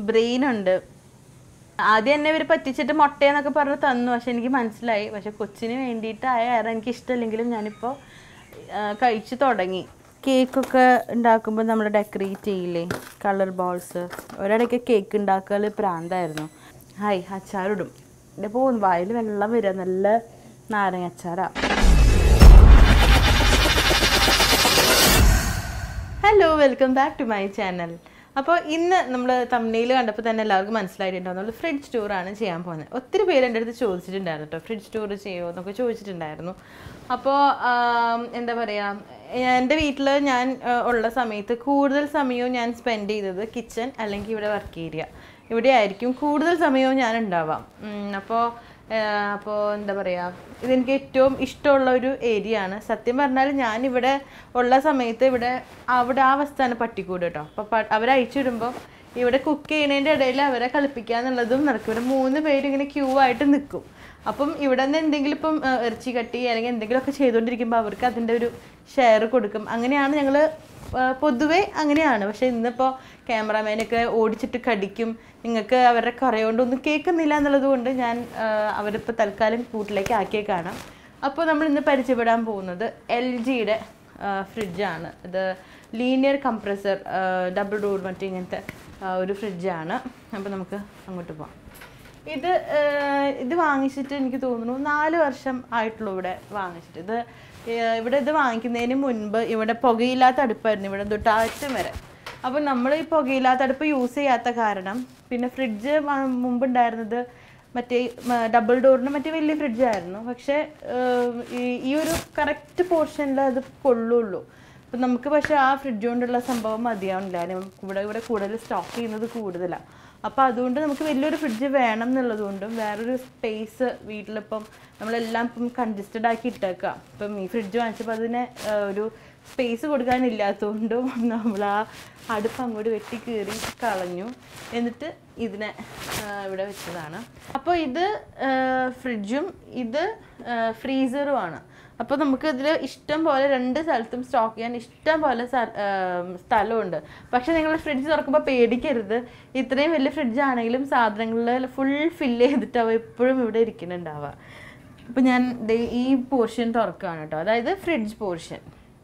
Brain ഉണ്ട് ആദ്യം എന്നെ ഇവർ പറ്റിച്ചിട്ട് മുട്ടയെന്നൊക്കെ പറഞ്ഞ് തന്നു പക്ഷെ എനിക്ക് മനസ്സിലായി പക്ഷെ കൊച്ചിന് വേണ്ടിയിട്ടായ കാരണം എനിക്ക് ഇഷ്ടമില്ലെങ്കിലും ഞാനിപ്പോൾ കഴിച്ചു തുടങ്ങി കേക്കൊക്കെ ഉണ്ടാക്കുമ്പോൾ നമ്മൾ ഡെക്കറേറ്റ് ചെയ്യില്ലേ കളർ ബോൾസ് ഒരിടയ്ക്ക് കേക്ക് ഉണ്ടാക്കൽ പ്രാന്തായിരുന്നു ഹായ് അച്ചാറിടും എൻ്റെ പോകുന്നു വായിൽ വെള്ളം വരിക നല്ല നാരങ്ങ അച്ചാറാ hello welcome back to my channel അപ്പോൾ ഇന്ന് നമ്മൾ തമിഴിൽ കണ്ടപ്പോൾ തന്നെ എല്ലാവർക്കും മനസ്സിലായിട്ടുണ്ടാവും നമ്മൾ ഫ്രിഡ്ജ് ടൂറാണ് ചെയ്യാൻ പോകുന്നത് ഒത്തിരി പേര് എൻ്റെ അടുത്ത് ചോദിച്ചിട്ടുണ്ടായിരുന്നു കേട്ടോ ഫ്രിഡ്ജ് ടൂർ ചെയ്യുമോ എന്നൊക്കെ ചോദിച്ചിട്ടുണ്ടായിരുന്നു അപ്പോൾ എന്താ പറയുക എൻ്റെ വീട്ടിൽ ഞാൻ ആ, ഉള്ള സമയത്ത് കൂടുതൽ സമയവും ഞാൻ സ്പെൻഡ് ചെയ്തത് കിച്ചൺ അല്ലെങ്കിൽ ഇവിടെ വർക്ക് ഏരിയ ഇവിടെ ആയിരിക്കും കൂടുതൽ സമയവും ഞാൻ ഉണ്ടാവാം അപ്പോൾ അപ്പോൾ എന്താ പറയുക ഇതെനിക്ക് ഏറ്റവും ഇഷ്ടമുള്ള ഒരു ഏരിയ ആണ് സത്യം പറഞ്ഞാൽ ഞാനിവിടെ ഉള്ള സമയത്ത് ഇവിടെ അവിടെ ആ അവസ്ഥയാണ് പട്ടിക്കൂട് കേട്ടോ അപ്പോൾ അവരെ അയച്ചിടുമ്പോൾ ഇവിടെ കുക്ക് ചെയ്യുന്നതിൻ്റെ ഇടയിൽ അവരെ കളിപ്പിക്കുക എന്നുള്ളതും നടക്കും ഇവിടെ മൂന്ന് പേര് ഇങ്ങനെ ക്യൂ ആയിട്ട് നിൽക്കും അപ്പം ഇവിടെ നിന്ന് എന്തെങ്കിലും ഇപ്പം ആ, ഇറച്ചി കട്ടി അല്ലെങ്കിൽ എന്തെങ്കിലുമൊക്കെ ചെയ്തുകൊണ്ടിരിക്കുമ്പോൾ അവർക്ക് അതിൻ്റെ ഒരു ഷെയർ കൊടുക്കും അങ്ങനെയാണ് ഞങ്ങൾ പൊതുവെ അങ്ങനെയാണ് പക്ഷെ ഇന്നിപ്പോൾ ക്യാമറാമാനൊക്കെ ഓടിച്ചിട്ട് കടിക്കും നിങ്ങൾക്ക് അവരുടെ കുറയുകൊണ്ടൊന്നും കേൾക്കുന്നില്ല എന്നുള്ളത് കൊണ്ട് ഞാൻ ആ, അവരിപ്പോൾ തൽക്കാലം കൂട്ടിലേക്ക് ആക്കിയേക്കാണ് അപ്പോൾ നമ്മൾ ഇന്ന് പരിചയപ്പെടാൻ പോകുന്നത് എൽ ജിയുടെ ഫ്രിഡ്ജാണ് ഇത് ലീനിയർ കംപ്രസർ ഡബിൾ ഡോർ മറ്റേ ഇങ്ങനത്തെ ആ, ഒരു ഫ്രിഡ്ജാണ് അപ്പോൾ നമുക്ക് അങ്ങോട്ട് പോകാം ഇത് ഏഹ്, ഇത് വാങ്ങിച്ചിട്ട് എനിക്ക് തോന്നുന്നു നാല് വർഷം ആയിട്ടുള്ളൂ ഇവിടെ വാങ്ങിച്ചിട്ട് ഇത് ഏഹ്, ഇവിടെ ഇത് വാങ്ങിക്കുന്നതിന് മുൻപ് ഇവിടെ പുകയില്ലാത്ത അടുപ്പായിരുന്നു ഇവിടെ തൊട്ട് അറ്റം വരെ അപ്പം നമ്മൾ ഈ പുകയില്ലാത്ത അടുപ്പ് യൂസ് ചെയ്യാത്ത കാരണം പിന്നെ ഫ്രിഡ്ജ് മുമ്പ് ഉണ്ടായിരുന്നത് മറ്റേ ഡബിൾ ഡോറിന് മറ്റേ വലിയ ഫ്രിഡ്ജായിരുന്നു പക്ഷേ ഏഹ്, ഈ- ഈ ഒരു കറക്റ്റ് പോർഷനിൽ അത് കൊള്ളുള്ളൂ അപ്പം നമുക്ക് പക്ഷേ ആ ഫ്രിഡ്ജ് കൊണ്ടുള്ള സംഭവം മതിയാവുന്നില്ല നമുക്ക് ഇവിടെ ഇവിടെ കൂടുതൽ സ്റ്റോക്ക് ചെയ്യുന്നത് കൂടുതലാണ് അപ്പോൾ അതുകൊണ്ട് നമുക്ക് വലിയൊരു ഫ്രിഡ്ജ് വേണം എന്നുള്ളത് കൊണ്ടും വേറൊരു സ്പേസ് വീട്ടിലിപ്പം നമ്മളെല്ലാം ഇപ്പം കൺജസ്റ്റഡ് ആക്കി ഇട്ടേക്കാം ഇപ്പം ഈ ഫ്രിഡ്ജ് വാങ്ങിച്ചപ്പോൾ അതിന് ആ, ഒരു സ്പേസ് കൊടുക്കാനില്ലാത്തതുകൊണ്ടും നമ്മൾ ആ അടുപ്പ് അങ്ങോട്ട് വെട്ടി കീറി കളഞ്ഞു എന്നിട്ട് ഇതിനെ ആ, ഇവിടെ വെച്ചതാണ് അപ്പോൾ ഇത് ഫ്രിഡ്ജും ഇത് ഫ്രീസറും ആണ് അപ്പോൾ നമുക്ക് ഇതിൽ ഇഷ്ടം പോലെ രണ്ട് സ്ഥലത്തും സ്റ്റോക്ക് ചെയ്യാൻ ഇഷ്ടം പോലെ സ്ഥ- ആം, സ്ഥലമുണ്ട് പക്ഷേ നിങ്ങൾ ഫ്രിഡ്ജ് തുറക്കുമ്പോൾ പേടിക്കരുത് ഇത്രയും വലിയ ഫ്രിഡ്ജ് ആണെങ്കിലും സാധനങ്ങളിൽ ഫുൾ ഫില്ല് ചെയ്തിട്ടാവും എപ്പോഴും ഇവിടെ ഇരിക്കുന്നുണ്ടാവുക അപ്പോൾ ഞാൻ ദേ ഈ പോർഷൻ തുറക്കുകയാണ് കേട്ടോ അതായത് ഫ്രിഡ്ജ് പോർഷൻ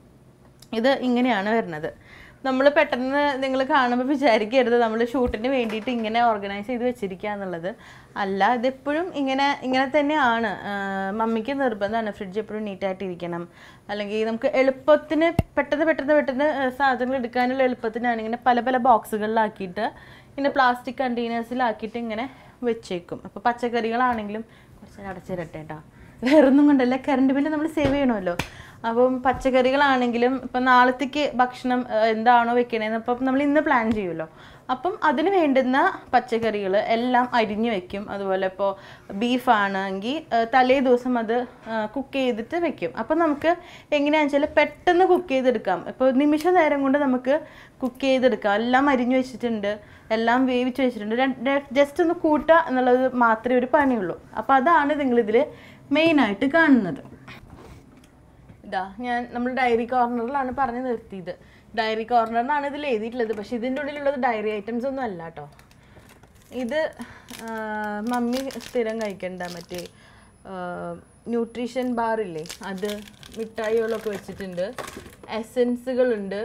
ഇത് ഇങ്ങനെയാണ് വരുന്നത് നമ്മൾ പെട്ടെന്ന് നിങ്ങൾ കാണുമ്പോൾ വിചാരിക്കരുത് നമ്മൾ ഷൂട്ടിന് വേണ്ടിയിട്ട് ഇങ്ങനെ ഓർഗനൈസ് ചെയ്ത് വെച്ചിരിക്കുക എന്നുള്ളത് അല്ല ഇതെപ്പോഴും ഇങ്ങനെ ഇങ്ങനെ തന്നെയാണ് ആഹ് മമ്മിക്ക് നിർബന്ധമാണ് ഫ്രിഡ്ജ് എപ്പോഴും നീറ്റായിട്ട് ഇരിക്കണം അല്ലെങ്കിൽ നമുക്ക് എളുപ്പത്തിന് പെട്ടെന്ന് പെട്ടെന്ന് പെട്ടെന്ന് ആഹ് സാധനങ്ങൾ എടുക്കാനുള്ള എളുപ്പത്തിനാണ് ഇങ്ങനെ പല പല ബോക്സുകളിലാക്കിയിട്ട് ഇങ്ങനെ പ്ലാസ്റ്റിക് കണ്ടെയ്നേഴ്സിലാക്കിയിട്ട് ഇങ്ങനെ വെച്ചേക്കും അപ്പോൾ പച്ചക്കറികളാണെങ്കിലും കുറച്ച് നേരം അടച്ചിരട്ടെ കേട്ടോ വേറൊന്നും കൊണ്ടല്ല കറണ്ട് ബില്ല് നമ്മൾ സേവ് ചെയ്യണമല്ലോ അപ്പം പച്ചക്കറികളാണെങ്കിലും ഇപ്പം നാളത്തേക്ക് ഭക്ഷണം ആ, എന്താണോ വെക്കണേന്ന് അപ്പം നമ്മൾ ഇന്ന് പ്ലാൻ ചെയ്യുമല്ലോ അപ്പം അതിന് വേണ്ടുന്ന പച്ചക്കറികൾ എല്ലാം അരിഞ്ഞു വെക്കും അതുപോലെ ഇപ്പോൾ ബീഫാണെങ്കിൽ തലേ ദിവസം അത് കുക്ക് ചെയ്തിട്ട് വെക്കും അപ്പം നമുക്ക് എങ്ങനെയാണെന്ന് വെച്ചാൽ പെട്ടെന്ന് കുക്ക് ചെയ്തെടുക്കാം ഇപ്പോൾ നിമിഷ നേരം കൊണ്ട് നമുക്ക് കുക്ക് ചെയ്തെടുക്കാം എല്ലാം അരിഞ്ഞു വെച്ചിട്ടുണ്ട് എല്ലാം വേവിച്ച് വെച്ചിട്ടുണ്ട് ജസ്റ്റ് ഒന്ന് കൂട്ടുക എന്നുള്ളത് മാത്രമേ ഒരു പണിയുള്ളൂ അപ്പോൾ അതാണ് നിങ്ങളിതിൽ മെയിനായിട്ട് കാണുന്നത് ഇതാ ഞാൻ നമ്മൾ ഡയറി കോർണറിലാണ് പറഞ്ഞു നിർത്തിയത് ഡയറി കോർണറിനാണ് ഇതിൽ എഴുതിയിട്ടുള്ളത് പക്ഷെ ഇതിൻ്റെ ഉള്ളിലുള്ളത് ഡയറി ഐറ്റംസ് ഒന്നും അല്ല കേട്ടോ ഇത് ആ, മമ്മി സ്ഥിരം കഴിക്കണ്ട മറ്റേ ന്യൂട്രീഷൻ ബാർ ഇല്ലേ അത് മിഠായികളൊക്കെ വെച്ചിട്ടുണ്ട് എസെൻസുകളുണ്ട്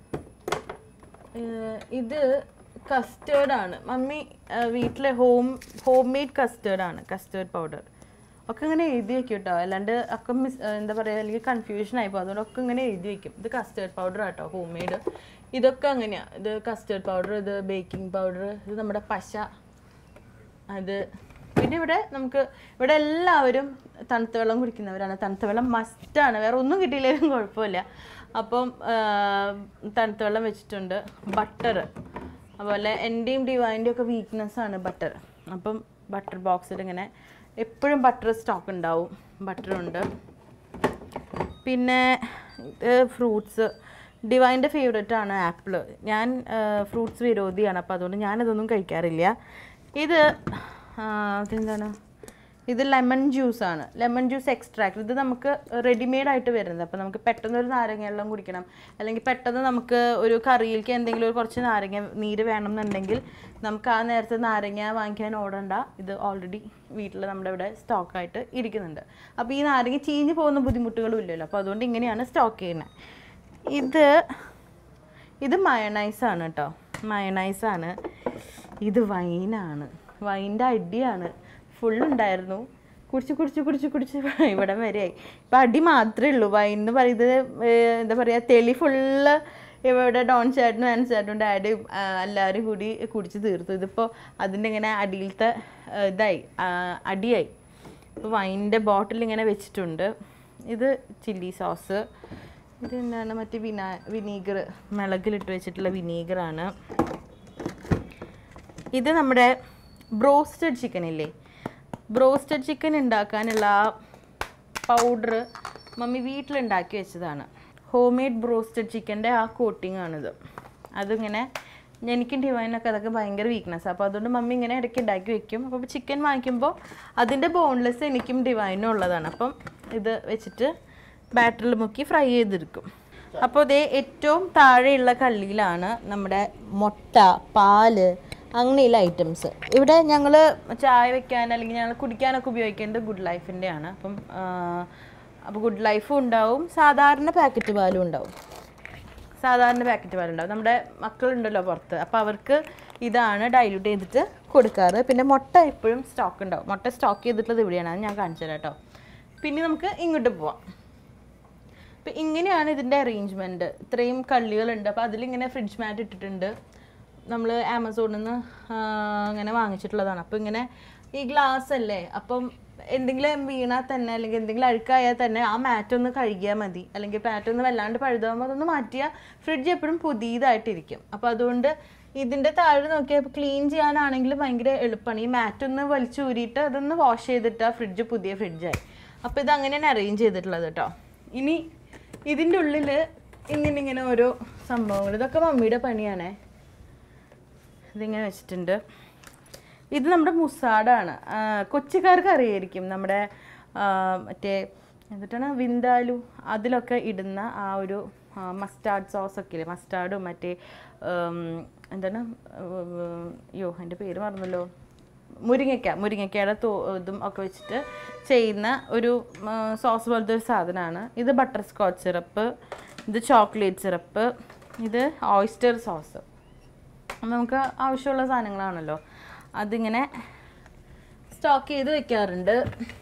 ഏഹ് ഇത് കസ്റ്റേർഡ് ആണ് മമ്മി ഏഹ് വീട്ടിലെ ഹോം ഹോം മെയ്ഡ് കസ്റ്റേർഡ് ആണ് കസ്റ്റേർഡ് പൗഡർ ഒക്കെ ഇങ്ങനെ എഴുതി വെക്കും കേട്ടോ അല്ലാണ്ട് ഒക്കെ മിസ് ഏഹ് എന്താ പറയുക അല്ലെങ്കിൽ കൺഫ്യൂഷൻ ആയിപ്പോൾ അതുകൊണ്ട് ഒക്കെ ഇങ്ങനെ എഴുതി വെക്കും ഇത് കസ്റ്റേർഡ് പൗഡർ ആട്ടോ ഹോം മെയ്ഡ് ഇതൊക്കെ അങ്ങനെയാണ് ഇത് കസ്റ്റേർഡ് പൗഡർ ഇത് ബേക്കിംഗ് പൗഡർ ഇത് നമ്മുടെ പശ അത് പിന്നെ ഇവിടെ നമുക്ക് ഇവിടെ എല്ലാവരും തണുത്ത വെള്ളം കുടിക്കുന്നവരാണ് തണുത്ത വെള്ളം മസ്റ്റാണ് വേറെ ഒന്നും കിട്ടിയില്ലെങ്കിലും കുഴപ്പമില്ല അപ്പം ആ, തണുത്ത വെള്ളം വെച്ചിട്ടുണ്ട് ബട്ടർ അതുപോലെ എൻ്റെയും ഡിവൈൻ്റെയും ഒക്കെ വീക്ക്നെസ് ആണ് ബട്ടർ അപ്പം ബട്ടർ ബോക്സിൽ ഇങ്ങനെ എപ്പോഴും ബട്ടർ സ്റ്റോക്ക് ഉണ്ടാവും ബട്ടറുണ്ട് പിന്നെ ഇത് ഫ്രൂട്ട്സ് ഡിവൈൻ്റെ ഫേവറേറ്റ് ആണ് ആപ്പിൾ ഞാൻ ഫ്രൂട്ട്സ് വിരോധിയാണ് അപ്പോൾ അതുകൊണ്ട് ഞാനിതൊന്നും കഴിക്കാറില്ല ഇത് ആ, ഇതെന്താണ് ഇത് ലെമൺ ജ്യൂസ് ആണ് ലെമൺ ജ്യൂസ് എക്സ്ട്രാക്ട് ഇത് നമുക്ക് റെഡിമെയ്ഡ് ആയിട്ട് വരുന്നത് അപ്പോൾ നമുക്ക് പെട്ടെന്ന് ഒരു നാരങ്ങ വെള്ളം കുടിക്കണം അല്ലെങ്കിൽ പെട്ടെന്ന് നമുക്ക് ഒരു കറിയിലേക്ക് എന്തെങ്കിലും ഒരു കുറച്ച് നാരങ്ങ നീര് വേണം എന്നുണ്ടെങ്കിൽ നമുക്ക് ആ നേരത്തെ നാരങ്ങ വാങ്ങിക്കാൻ ഓടണ്ട ഇത് ഓൾറെഡി വീട്ടിൽ നമ്മുടെ ഇവിടെ സ്റ്റോക്കായിട്ട് ഇരിക്കുന്നുണ്ട് അപ്പോൾ ഈ നാരങ്ങ ചീഞ്ഞ് പോകുന്ന ബുദ്ധിമുട്ടുകളും ഇല്ലല്ലോ അപ്പോൾ അതുകൊണ്ട് ഇങ്ങനെയാണ് സ്റ്റോക്ക് ചെയ്യുന്നത് ഇത് ഇത് മയണൈസ് ആണ് കേട്ടോ മയണൈസ് ആണ് ഇത് വൈനാണ് വൈൻ്റെ അടിയാണ് ഫുൾ ഉണ്ടായിരുന്നു കുടിച്ച് കുടിച്ച് കുടിച്ച് കുടിച്ച് ഇവിടെ വരെയായി ഇപ്പം അടി മാത്രമേ ഉള്ളൂ വൈൻ എന്ന് പറയുന്നത് ഏർ, എന്താ പറയുക തെളി ഫുള്ള് ഇവിടെ ഡോൺ ചേട്ടനും ആൻ ചേട്ടനും ഡാഡിയും ആ, എല്ലാവരും കൂടി കുടിച്ച് തീർത്തു ഇതിപ്പോൾ അതിൻ്റെ ഇങ്ങനെ അടിയിലത്തെ ആ, ഇതായി ആ, അടിയായി ഇപ്പോൾ വൈൻ്റെ ബോട്ടിൽ ഇങ്ങനെ വെച്ചിട്ടുണ്ട് ഇത് ചില്ലി സോസ് ഇത് എന്താണ് മറ്റേ വിനാ വിനീഗർ മിളകിലിട്ട് വെച്ചിട്ടുള്ള വിനീഗറാണ് ഇത് നമ്മുടെ ബ്രോസ്റ്റഡ് ചിക്കൻ ഇല്ലേ ബ്രോസ്റ്റഡ് ചിക്കൻ ഉണ്ടാക്കാനുള്ള ആ പൗഡർ മമ്മി വീട്ടിലുണ്ടാക്കി വെച്ചതാണ് ഹോം മെയ്ഡ് ബ്രോസ്റ്റഡ് ചിക്കൻ്റെ ആ കോട്ടിംഗ് ആണിത് അതിങ്ങനെ എനിക്കും ഡിവൈനൊക്കെ അതൊക്കെ ഭയങ്കര വീക്ക്നെസ് അപ്പോൾ അതുകൊണ്ട് മമ്മി ഇങ്ങനെ ഇടയ്ക്ക് ഉണ്ടാക്കി വെക്കും അപ്പോൾ ചിക്കൻ വാങ്ങിക്കുമ്പോൾ അതിൻ്റെ ബോൺലെസ് എനിക്കും ഡിവൈനും ഉള്ളതാണ് അപ്പം ഇത് വെച്ചിട്ട് ബാറ്ററിൽ മുക്കി ഫ്രൈ ചെയ്തെടുക്കും അപ്പോൾ ഇതേ ഏറ്റവും താഴെയുള്ള കള്ളിയിലാണ് നമ്മുടെ മുട്ട പാല് അങ്ങനെയുള്ള ഐറ്റംസ് ഇവിടെ ഞങ്ങൾ ചായ വെക്കാൻ അല്ലെങ്കിൽ ഞങ്ങൾ കുടിക്കാനൊക്കെ ഉപയോഗിക്കേണ്ടത് ഗുഡ് ലൈഫിൻ്റെ ആണ് അപ്പം അപ്പോൾ ഗുഡ് ലൈഫും ഉണ്ടാവും സാധാരണ പാക്കറ്റ് പാലും ഉണ്ടാവും സാധാരണ പാക്കറ്റ് പാലുണ്ടാവും നമ്മുടെ മക്കളുണ്ടല്ലോ പുറത്ത് അപ്പോൾ അവർക്ക് ഇതാണ് ഡൈല്യൂട്ട് ചെയ്തിട്ട് കൊടുക്കാറ് പിന്നെ മുട്ട എപ്പോഴും സ്റ്റോക്ക് ഉണ്ടാവും മുട്ട സ്റ്റോക്ക് ചെയ്തിട്ടുള്ളത് ഇവിടെയാണ് അത് ഞാൻ കാണിച്ചു തരാം കേട്ടോ പിന്നെ നമുക്ക് ഇങ്ങോട്ട് പോവാം അപ്പം ഇങ്ങനെയാണ് ഇതിൻ്റെ അറേഞ്ച്മെൻറ്റ് ഇത്രയും കള്ളികളുണ്ട് അപ്പോൾ അതിലിങ്ങനെ ഫ്രിഡ്ജ് മാറ്റ് ഇട്ടിട്ടുണ്ട് നമ്മൾ ആമസോണിൽ നിന്ന് ഇങ്ങനെ വാങ്ങിച്ചിട്ടുള്ളതാണ് അപ്പോൾ ഇങ്ങനെ ഈ ഗ്ലാസ് അല്ലേ അപ്പം എന്തെങ്കിലും വീണാൽ തന്നെ അല്ലെങ്കിൽ എന്തെങ്കിലും അഴുക്കായാൽ തന്നെ ആ മാറ്റ് ഒന്ന് കഴുകിയാൽ മതി അല്ലെങ്കിൽ മാറ്റ് ഒന്ന് വല്ലാണ്ട് പഴുതാകുമ്പോൾ അതൊന്ന് മാറ്റിയാൽ ഫ്രിഡ്ജ് എപ്പോഴും പുതിയതായിട്ടിരിക്കും അപ്പോൾ അതുകൊണ്ട് ഇതിൻ്റെ താഴെ നോക്കിയാൽ ക്ലീൻ ചെയ്യാനാണെങ്കിൽ ഭയങ്കര എളുപ്പമാണ് ഈ മാറ്റ് ഒന്ന് വലിച്ചൂരിയിട്ട് അതൊന്ന് വാഷ് ചെയ്തിട്ട് ആ ഫ്രിഡ്ജ് പുതിയ ഫ്രിഡ്ജായി അപ്പോൾ ഇത് അങ്ങനെയാണ് അറേഞ്ച് ചെയ്തിട്ടുള്ളത് കേട്ടോ ഇനി ഇതിൻ്റെ ഉള്ളിൽ ഇങ്ങനെ ഇങ്ങനെ ഓരോ സംഭവങ്ങൾ ഇതൊക്കെ മമ്മിയുടെ പണിയാണേ ഇതിങ്ങനെ വെച്ചിട്ടുണ്ട് ഇത് നമ്മുടെ മുസാഡാണ് ആ, കൊച്ചിക്കാർക്ക് അറിയായിരിക്കും നമ്മുടെ ആ, മറ്റേ എന്നിട്ടാണ് വിന്താലു അതിലൊക്കെ ഇടുന്ന ആ ഒരു മസ്റ്റാർഡ് സോസ് ഒക്കെ ഇല്ലേ മസ്റ്റാർഡും മറ്റേ ഉം, എന്താണ് ഉം, അയ്യോ എൻ്റെ പേര് മറന്നല്ലോ മുരിങ്ങയ്ക്ക മുരിങ്ങയ്ക്കയുടെ തോ ഇതും ഒക്കെ വെച്ചിട്ട് ചെയ്യുന്ന ഒരു സോസ് പോലത്തെ ഒരു സാധനമാണ് ഇത് ബട്ടർ സ്കോച്ച് സിറപ്പ് ഇത് ചോക്ലേറ്റ് സിറപ്പ് ഇത് ഓയിസ്റ്റർ സോസ് നമുക്ക് ആവശ്യമുള്ള സാധനങ്ങളാണല്ലോ അതിങ്ങനെ സ്റ്റോക്ക് ചെയ്ത് വെക്കാറുണ്ട്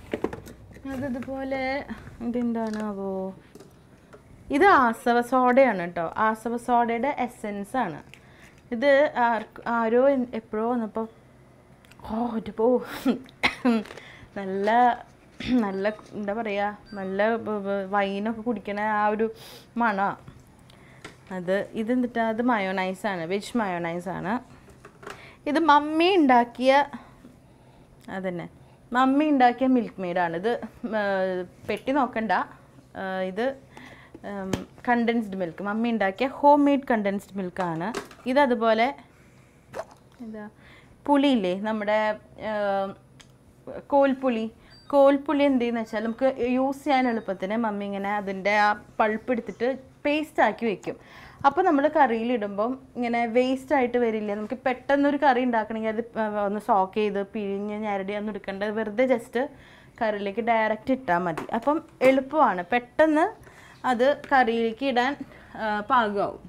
അതിതുപോലെ ഇതെന്താണാവോ ഇത് ആസവ സോഡയാണ് കേട്ടോ ആസവ സോഡയുടെ എസെൻസ് ആണ് ഇത് ആർക്ക് ആരോ എൻ- എപ്പോഴോ വന്നപ്പോൾ ഓ ഒരു പോ നല്ല നല്ല എന്താ പറയുക നല്ല ബ- ബ- വൈനൊക്കെ കുടിക്കണ ആ ഒരു മണമാണ് അത് ഇത് എന്നിട്ട് അത് മയോണൈസാണ് വെജ് മയോണൈസാണ് ഇത് മമ്മി ഉണ്ടാക്കിയ അതന്നെ മമ്മി ഉണ്ടാക്കിയ മിൽക്ക് മെയ്ഡാണ് ഇത് ആ, പെട്ടി നോക്കണ്ട ആ, ഇത് കണ്ടൻസ്ഡ് മിൽക്ക് മമ്മി ഉണ്ടാക്കിയ ഹോം മെയ്ഡ് കണ്ടൻസ്ഡ് മിൽക്കാണ് ഇത് അതുപോലെ എന്താ പുളിയില്ലേ നമ്മുടെ ആ, കോൽപ്പുളി കോൽപ്പുളി എന്ത് ചെയ്യുന്ന വെച്ചാൽ നമുക്ക് യൂസ് ചെയ്യാൻ എളുപ്പത്തിന് മമ്മി ഇങ്ങനെ അതിൻ്റെ ആ പൾപ്പ് എടുത്തിട്ട് പേസ്റ്റ് ആക്കി വെക്കും അപ്പോൾ നമ്മൾ കറിയിലിടുമ്പം ഇങ്ങനെ വേസ്റ്റ് ആയിട്ട് വരില്ല നമുക്ക് പെട്ടെന്നൊരു കറി ഉണ്ടാക്കണമെങ്കിൽ അത് ആ, ഒന്ന് സോക്ക് ചെയ്ത് പിഴിഞ്ഞ് ഞരടി ഒന്നും എടുക്കേണ്ടത് വെറുതെ ജസ്റ്റ് കറിയിലേക്ക് ഡയറക്റ്റ് ഇട്ടാൽ മതി അപ്പം എളുപ്പമാണ് പെട്ടെന്ന് അത് കറിയിലേക്ക് ഇടാൻ ആ, പാകമാവും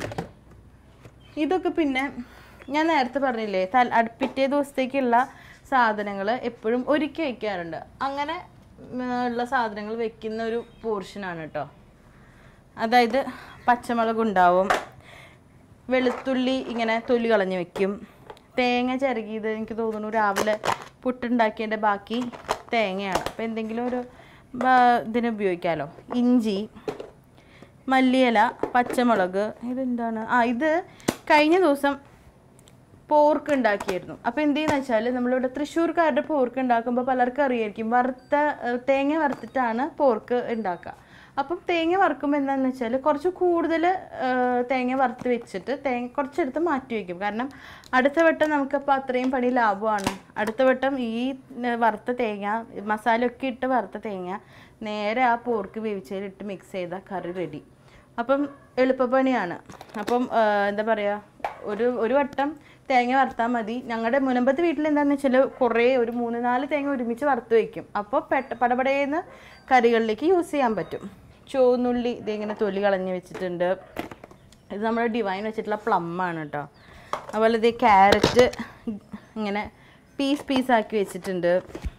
ഇതൊക്കെ പിന്നെ ഞാൻ നേരത്തെ പറഞ്ഞില്ലേ തൽ അട്- പിറ്റേ ദിവസത്തേക്കുള്ള സാധനങ്ങൾ എപ്പോഴും ഒരുക്കി വയ്ക്കാറുണ്ട് അങ്ങനെ ഉം, ഉള്ള സാധനങ്ങൾ വെക്കുന്ന ഒരു പോർഷനാണ് കേട്ടോ അതായത് പച്ചമുളക് ഉണ്ടാവും വെളുത്തുള്ളി ഇങ്ങനെ തൊലി കളഞ്ഞ് വെക്കും തേങ്ങ ചിരകിയത് എനിക്ക് തോന്നുന്നു രാവിലെ പുട്ടുണ്ടാക്കിയതിൻ്റെ ബാക്കി തേങ്ങയാണ് അപ്പോൾ എന്തെങ്കിലും ഒരു ബ- ഇതിന് ഉപയോഗിക്കാമല്ലോ ഇഞ്ചി മല്ലിയില പച്ചമുളക് ഇതെന്താണ് ആ ഇത് കഴിഞ്ഞ ദിവസം പോർക്ക് ഉണ്ടാക്കിയായിരുന്നു അപ്പോൾ എന്ത് ചെയ്യുന്ന വെച്ചാൽ നമ്മളിവിടെ തൃശ്ശൂർക്കാരുടെ പോർക്ക് ഉണ്ടാക്കുമ്പോൾ പലർക്കും അറിയായിരിക്കും വറുത്ത ഏഹ്, തേങ്ങ വറുത്തിട്ടാണ് പോർക്ക് ഉണ്ടാക്കുക അപ്പം തേങ്ങ വറുക്കുമ്പോൾ എന്താണെന്ന് വെച്ചാൽ കുറച്ച് കൂടുതൽ തേങ്ങ വറുത്ത് വെച്ചിട്ട് തേങ്ങ കുറച്ചെടുത്ത് മാറ്റി വയ്ക്കും കാരണം അടുത്ത വട്ടം നമുക്കപ്പോൾ അത്രയും പണി ലാഭമാണ് അടുത്ത വട്ടം ഈ ഏർ, വറുത്ത തേങ്ങ മസാലയൊക്കെ ഇട്ട് വറുത്ത തേങ്ങ നേരെ ആ പോർക്ക് വേവിച്ചതിലിട്ട് മിക്സ് ചെയ്ത കറി റെഡി അപ്പം എളുപ്പപ്പണിയാണ് അപ്പം ആ, എന്താ പറയുക ഒരു ഒരു വട്ടം തേങ്ങ വറുത്താൽ മതി ഞങ്ങളുടെ മുനമ്പത്ത് വീട്ടിൽ എന്താണെന്ന് വെച്ചാൽ കുറേ ഒരു മൂന്ന് നാല് തേങ്ങ ഒരുമിച്ച് വറുത്ത് വയ്ക്കും അപ്പോൾ പെട്ട പടപടേന്ന് കറികളിലേക്ക് യൂസ് ചെയ്യാൻ പറ്റും ചുവന്നുള്ളി ഇതിങ്ങനെ തൊലി കളഞ്ഞ് വെച്ചിട്ടുണ്ട് ഇത് നമ്മുടെ ഡിവൈൻ വെച്ചിട്ടുള്ള പ്ലം ആണ് കേട്ടോ അതുപോലെ ഇത് ക്യാരറ്റ് ഇങ്ങനെ പീസ് പീസാക്കി വെച്ചിട്ടുണ്ട്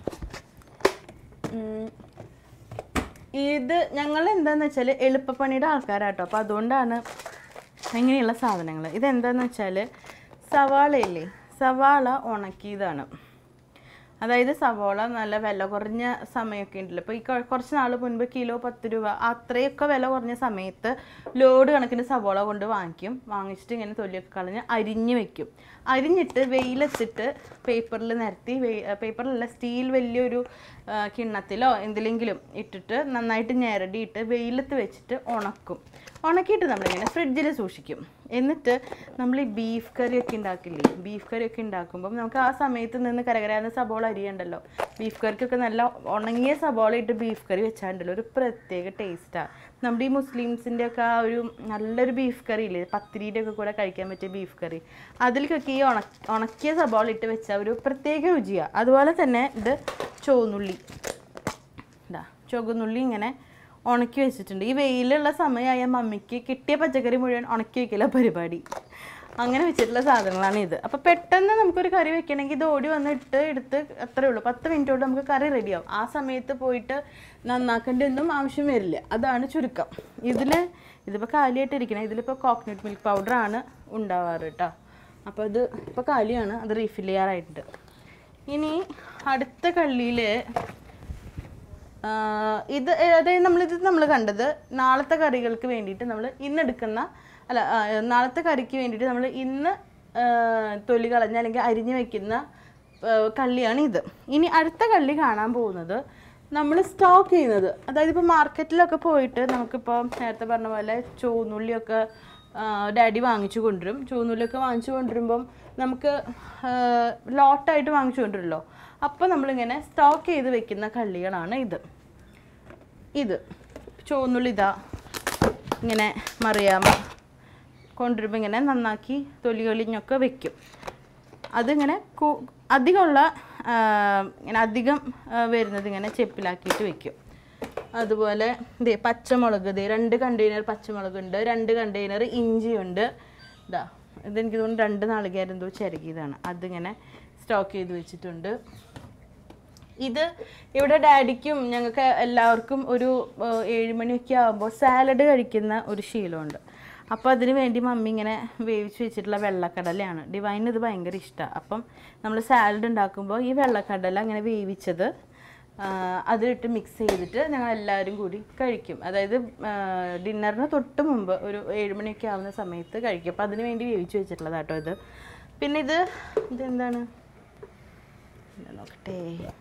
ഉം. ഇത് ഞങ്ങൾ എന്താന്ന് വെച്ചാൽ എളുപ്പപ്പണിയുടെ ആൾക്കാരാട്ടോ അപ്പോൾ അതുകൊണ്ടാണ് ഇങ്ങനെയുള്ള സാധനങ്ങൾ ഇതെന്താന്ന് വെച്ചാൽ സവാളയില്ലേ സവാള ഉണക്കിയതാണ് അതായത് സവാള നല്ല വില കുറഞ്ഞ സമയമൊക്കെ ഉണ്ടല്ലോ ഇപ്പോൾ ഈ കൊ- കുറച്ച് നാൾ മുൻപ് കിലോ പത്ത് രൂപ അത്രയൊക്കെ വില കുറഞ്ഞ സമയത്ത് ലോഡ് കണക്കിന് സവാള കൊണ്ട് വാങ്ങിക്കും വാങ്ങിച്ചിട്ട് ഇങ്ങനെ തൊലിയൊക്കെ കളഞ്ഞ് അരിഞ്ഞ് വെക്കും അരിഞ്ഞിട്ട് വെയിലത്തിട്ട് പേപ്പറിൽ നിരത്തി പേപ്പറിലല്ല സ്റ്റീൽ വലിയൊരു ആ, കിണ്ണത്തിലോ എന്തിലെങ്കിലും ഇട്ടിട്ട് നന്നായിട്ട് ഞെരടിയിട്ട് വെയിലത്ത് വെച്ചിട്ട് ഉണക്കും ഉണക്കിയിട്ട് നമ്മളിങ്ങനെ ഫ്രിഡ്ജിൽ സൂക്ഷിക്കും എന്നിട്ട് നമ്മൾ ഈ ബീഫ് കറിയൊക്കെ ഉണ്ടാക്കില്ലേ ബീഫ് കറിയൊക്കെ ഉണ്ടാക്കുമ്പം നമുക്ക് ആ സമയത്ത് നിന്ന് കരകരാന്ന് സബോള അരിയുണ്ടല്ലോ ബീഫ് കറിക്കൊക്കെ നല്ല ഉണങ്ങിയ സബോള ഇട്ട് ബീഫ് കറി വെച്ചാണ്ടല്ലോ ഒരു പ്രത്യേക ടേസ്റ്റാണ് നമ്മുടെ ഈ മുസ്ലിംസിൻ്റെ ഒക്കെ ആ ഒരു നല്ലൊരു ബീഫ് കറി ഇല്ലേ പത്തിരിയുടെ ഒക്കെ കൂടെ കഴിക്കാൻ പറ്റിയ ബീഫ് കറി അതിലേക്കൊക്കെ ഈ ഉണ ഉണക്കിയ സബോള ഇട്ട് വെച്ച ഒരു പ്രത്യേക രുചിയാണ് അതുപോലെ തന്നെ ഇത് ചുവന്നുള്ളി ഇതാ ചുവന്നുള്ളി ഇങ്ങനെ ഉണക്കി വെച്ചിട്ടുണ്ട് ഈ വെയിലുള്ള സമയമായ മമ്മിക്ക് കിട്ടിയ പച്ചക്കറി മുഴുവൻ ഉണക്കി വെക്കല പരിപാടി അങ്ങനെ വെച്ചിട്ടുള്ള സാധനങ്ങളാണ് ഇത് അപ്പോൾ പെട്ടെന്ന് നമുക്കൊരു കറി വെക്കണമെങ്കിൽ ഇത് ഓടി വന്നിട്ട് എടുത്ത് അത്രേ ഉള്ളൂ പത്ത് മിനിറ്റ് കൊണ്ട് നമുക്ക് കറി റെഡിയാവും ആ സമയത്ത് പോയിട്ട് നന്നാക്കേണ്ട ഒന്നും ആവശ്യം വരില്ല അതാണ് ചുരുക്കം ഇതിൽ ഇതിപ്പോൾ കാലിയായിട്ട് ഇരിക്കണേ ഇതിലിപ്പോൾ കോക്കനട്ട് മിൽക്ക് പൗഡറാണ് ഉണ്ടാവാറ് കേട്ടോ അപ്പോൾ അത് ഇപ്പോൾ കാലിയാണ് അത് റീഫിൽ ചെയ്യാറായിട്ടുണ്ട് ഇനി അടുത്ത കള്ളിയിൽ ആഹ് ഇത് അതായത് നമ്മളിത് നമ്മൾ കണ്ടത് നാളത്തെ കറികൾക്ക് വേണ്ടിയിട്ട് നമ്മൾ ഇന്ന് എടുക്കുന്ന അല്ല ആഹ് നാളത്തെ കറിക്ക് വേണ്ടിയിട്ട് നമ്മൾ ഇന്ന് ആഹ് തൊലി കളഞ്ഞ അല്ലെങ്കിൽ അരിഞ്ഞു വെക്കുന്ന ആഹ് കള്ളിയാണ് ഇത് ഇനി അടുത്ത കള്ളി കാണാൻ പോകുന്നത് നമ്മൾ സ്റ്റോക്ക് ചെയ്യുന്നത് അതായത് ഇപ്പോൾ മാർക്കറ്റിലൊക്കെ പോയിട്ട് നമുക്കിപ്പോൾ നേരത്തെ പറഞ്ഞ പോലെ ചുവന്നുള്ളിയൊക്കെ ഡാഡി വാങ്ങിച്ചു കൊണ്ടുവരും ചുവന്നുള്ളിയൊക്കെ വാങ്ങിച്ചു കൊണ്ടുവരുമ്പം നമുക്ക് ലോട്ടായിട്ട് വാങ്ങിച്ചു കൊണ്ടുവരുമല്ലോ അപ്പോൾ നമ്മളിങ്ങനെ സ്റ്റോക്ക് ചെയ്ത് വെക്കുന്ന കള്ളികളാണ് ഇത് ഇത് ചുവന്നുള്ളി ഇതാ ഇങ്ങനെ മറിയാമ കൊണ്ടുവരുമ്പോൾ ഇങ്ങനെ നന്നാക്കി തൊലി കളിഞ്ഞൊക്കെ വെക്കും അതിങ്ങനെ കു- അധികമുള്ള ആ, ഇങ്ങനെ അധികം ആ, വരുന്നത് ഇങ്ങനെ ചെപ്പിലാക്കിയിട്ട് വെക്കും അതുപോലെ ഇതേ പച്ചമുളക് ഇതേ രണ്ട് കണ്ടെയ്നർ പച്ചമുളക് ഉണ്ട് രണ്ട് കണ്ടെയ്നർ ഇഞ്ചിയുണ്ട് ഇതാ ഇതെനിക്ക് തോന്നുന്നു രണ്ട് നാളികേരം എന്തോ ചിരകിയതാണ് അതിങ്ങനെ സ്റ്റോക്ക് ചെയ്ത് വെച്ചിട്ടുണ്ട് ഇത് ഇവിടെ ഡാഡിക്കും ഞങ്ങൾക്ക് എല്ലാവർക്കും ഒരു ഏഹ്, ഏഴ് മണിയൊക്കെ ആകുമ്പോൾ സാലഡ് കഴിക്കുന്ന ഒരു ശീലമുണ്ട് അപ്പോൾ അതിന് വേണ്ടി മമ്മി ഇങ്ങനെ വേവിച്ച് വെച്ചിട്ടുള്ള വെള്ളക്കടലയാണ് ഡിവൈന് ഇത് ഭയങ്കര ഇഷ്ടമാണ് അപ്പം നമ്മൾ സാലഡ് ഉണ്ടാക്കുമ്പോൾ ഈ വെള്ളക്കടല അങ്ങനെ വേവിച്ചത് ആ, അതിലിട്ട് മിക്സ് ചെയ്തിട്ട് ഞങ്ങൾ എല്ലാവരും കൂടി കഴിക്കും അതായത് ഡിന്നറിന് തൊട്ട് മുമ്പ് ഒരു ഏഴ് മണിയൊക്കെ ആവുന്ന സമയത്ത് കഴിക്കും അപ്പോൾ അതിന് വേണ്ടി വേവിച്ച് വെച്ചിട്ടുള്ളതാട്ടോ ഇത് പിന്നെ ഇത് ഇതെന്താണ് ഇത് നോക്കട്ടെ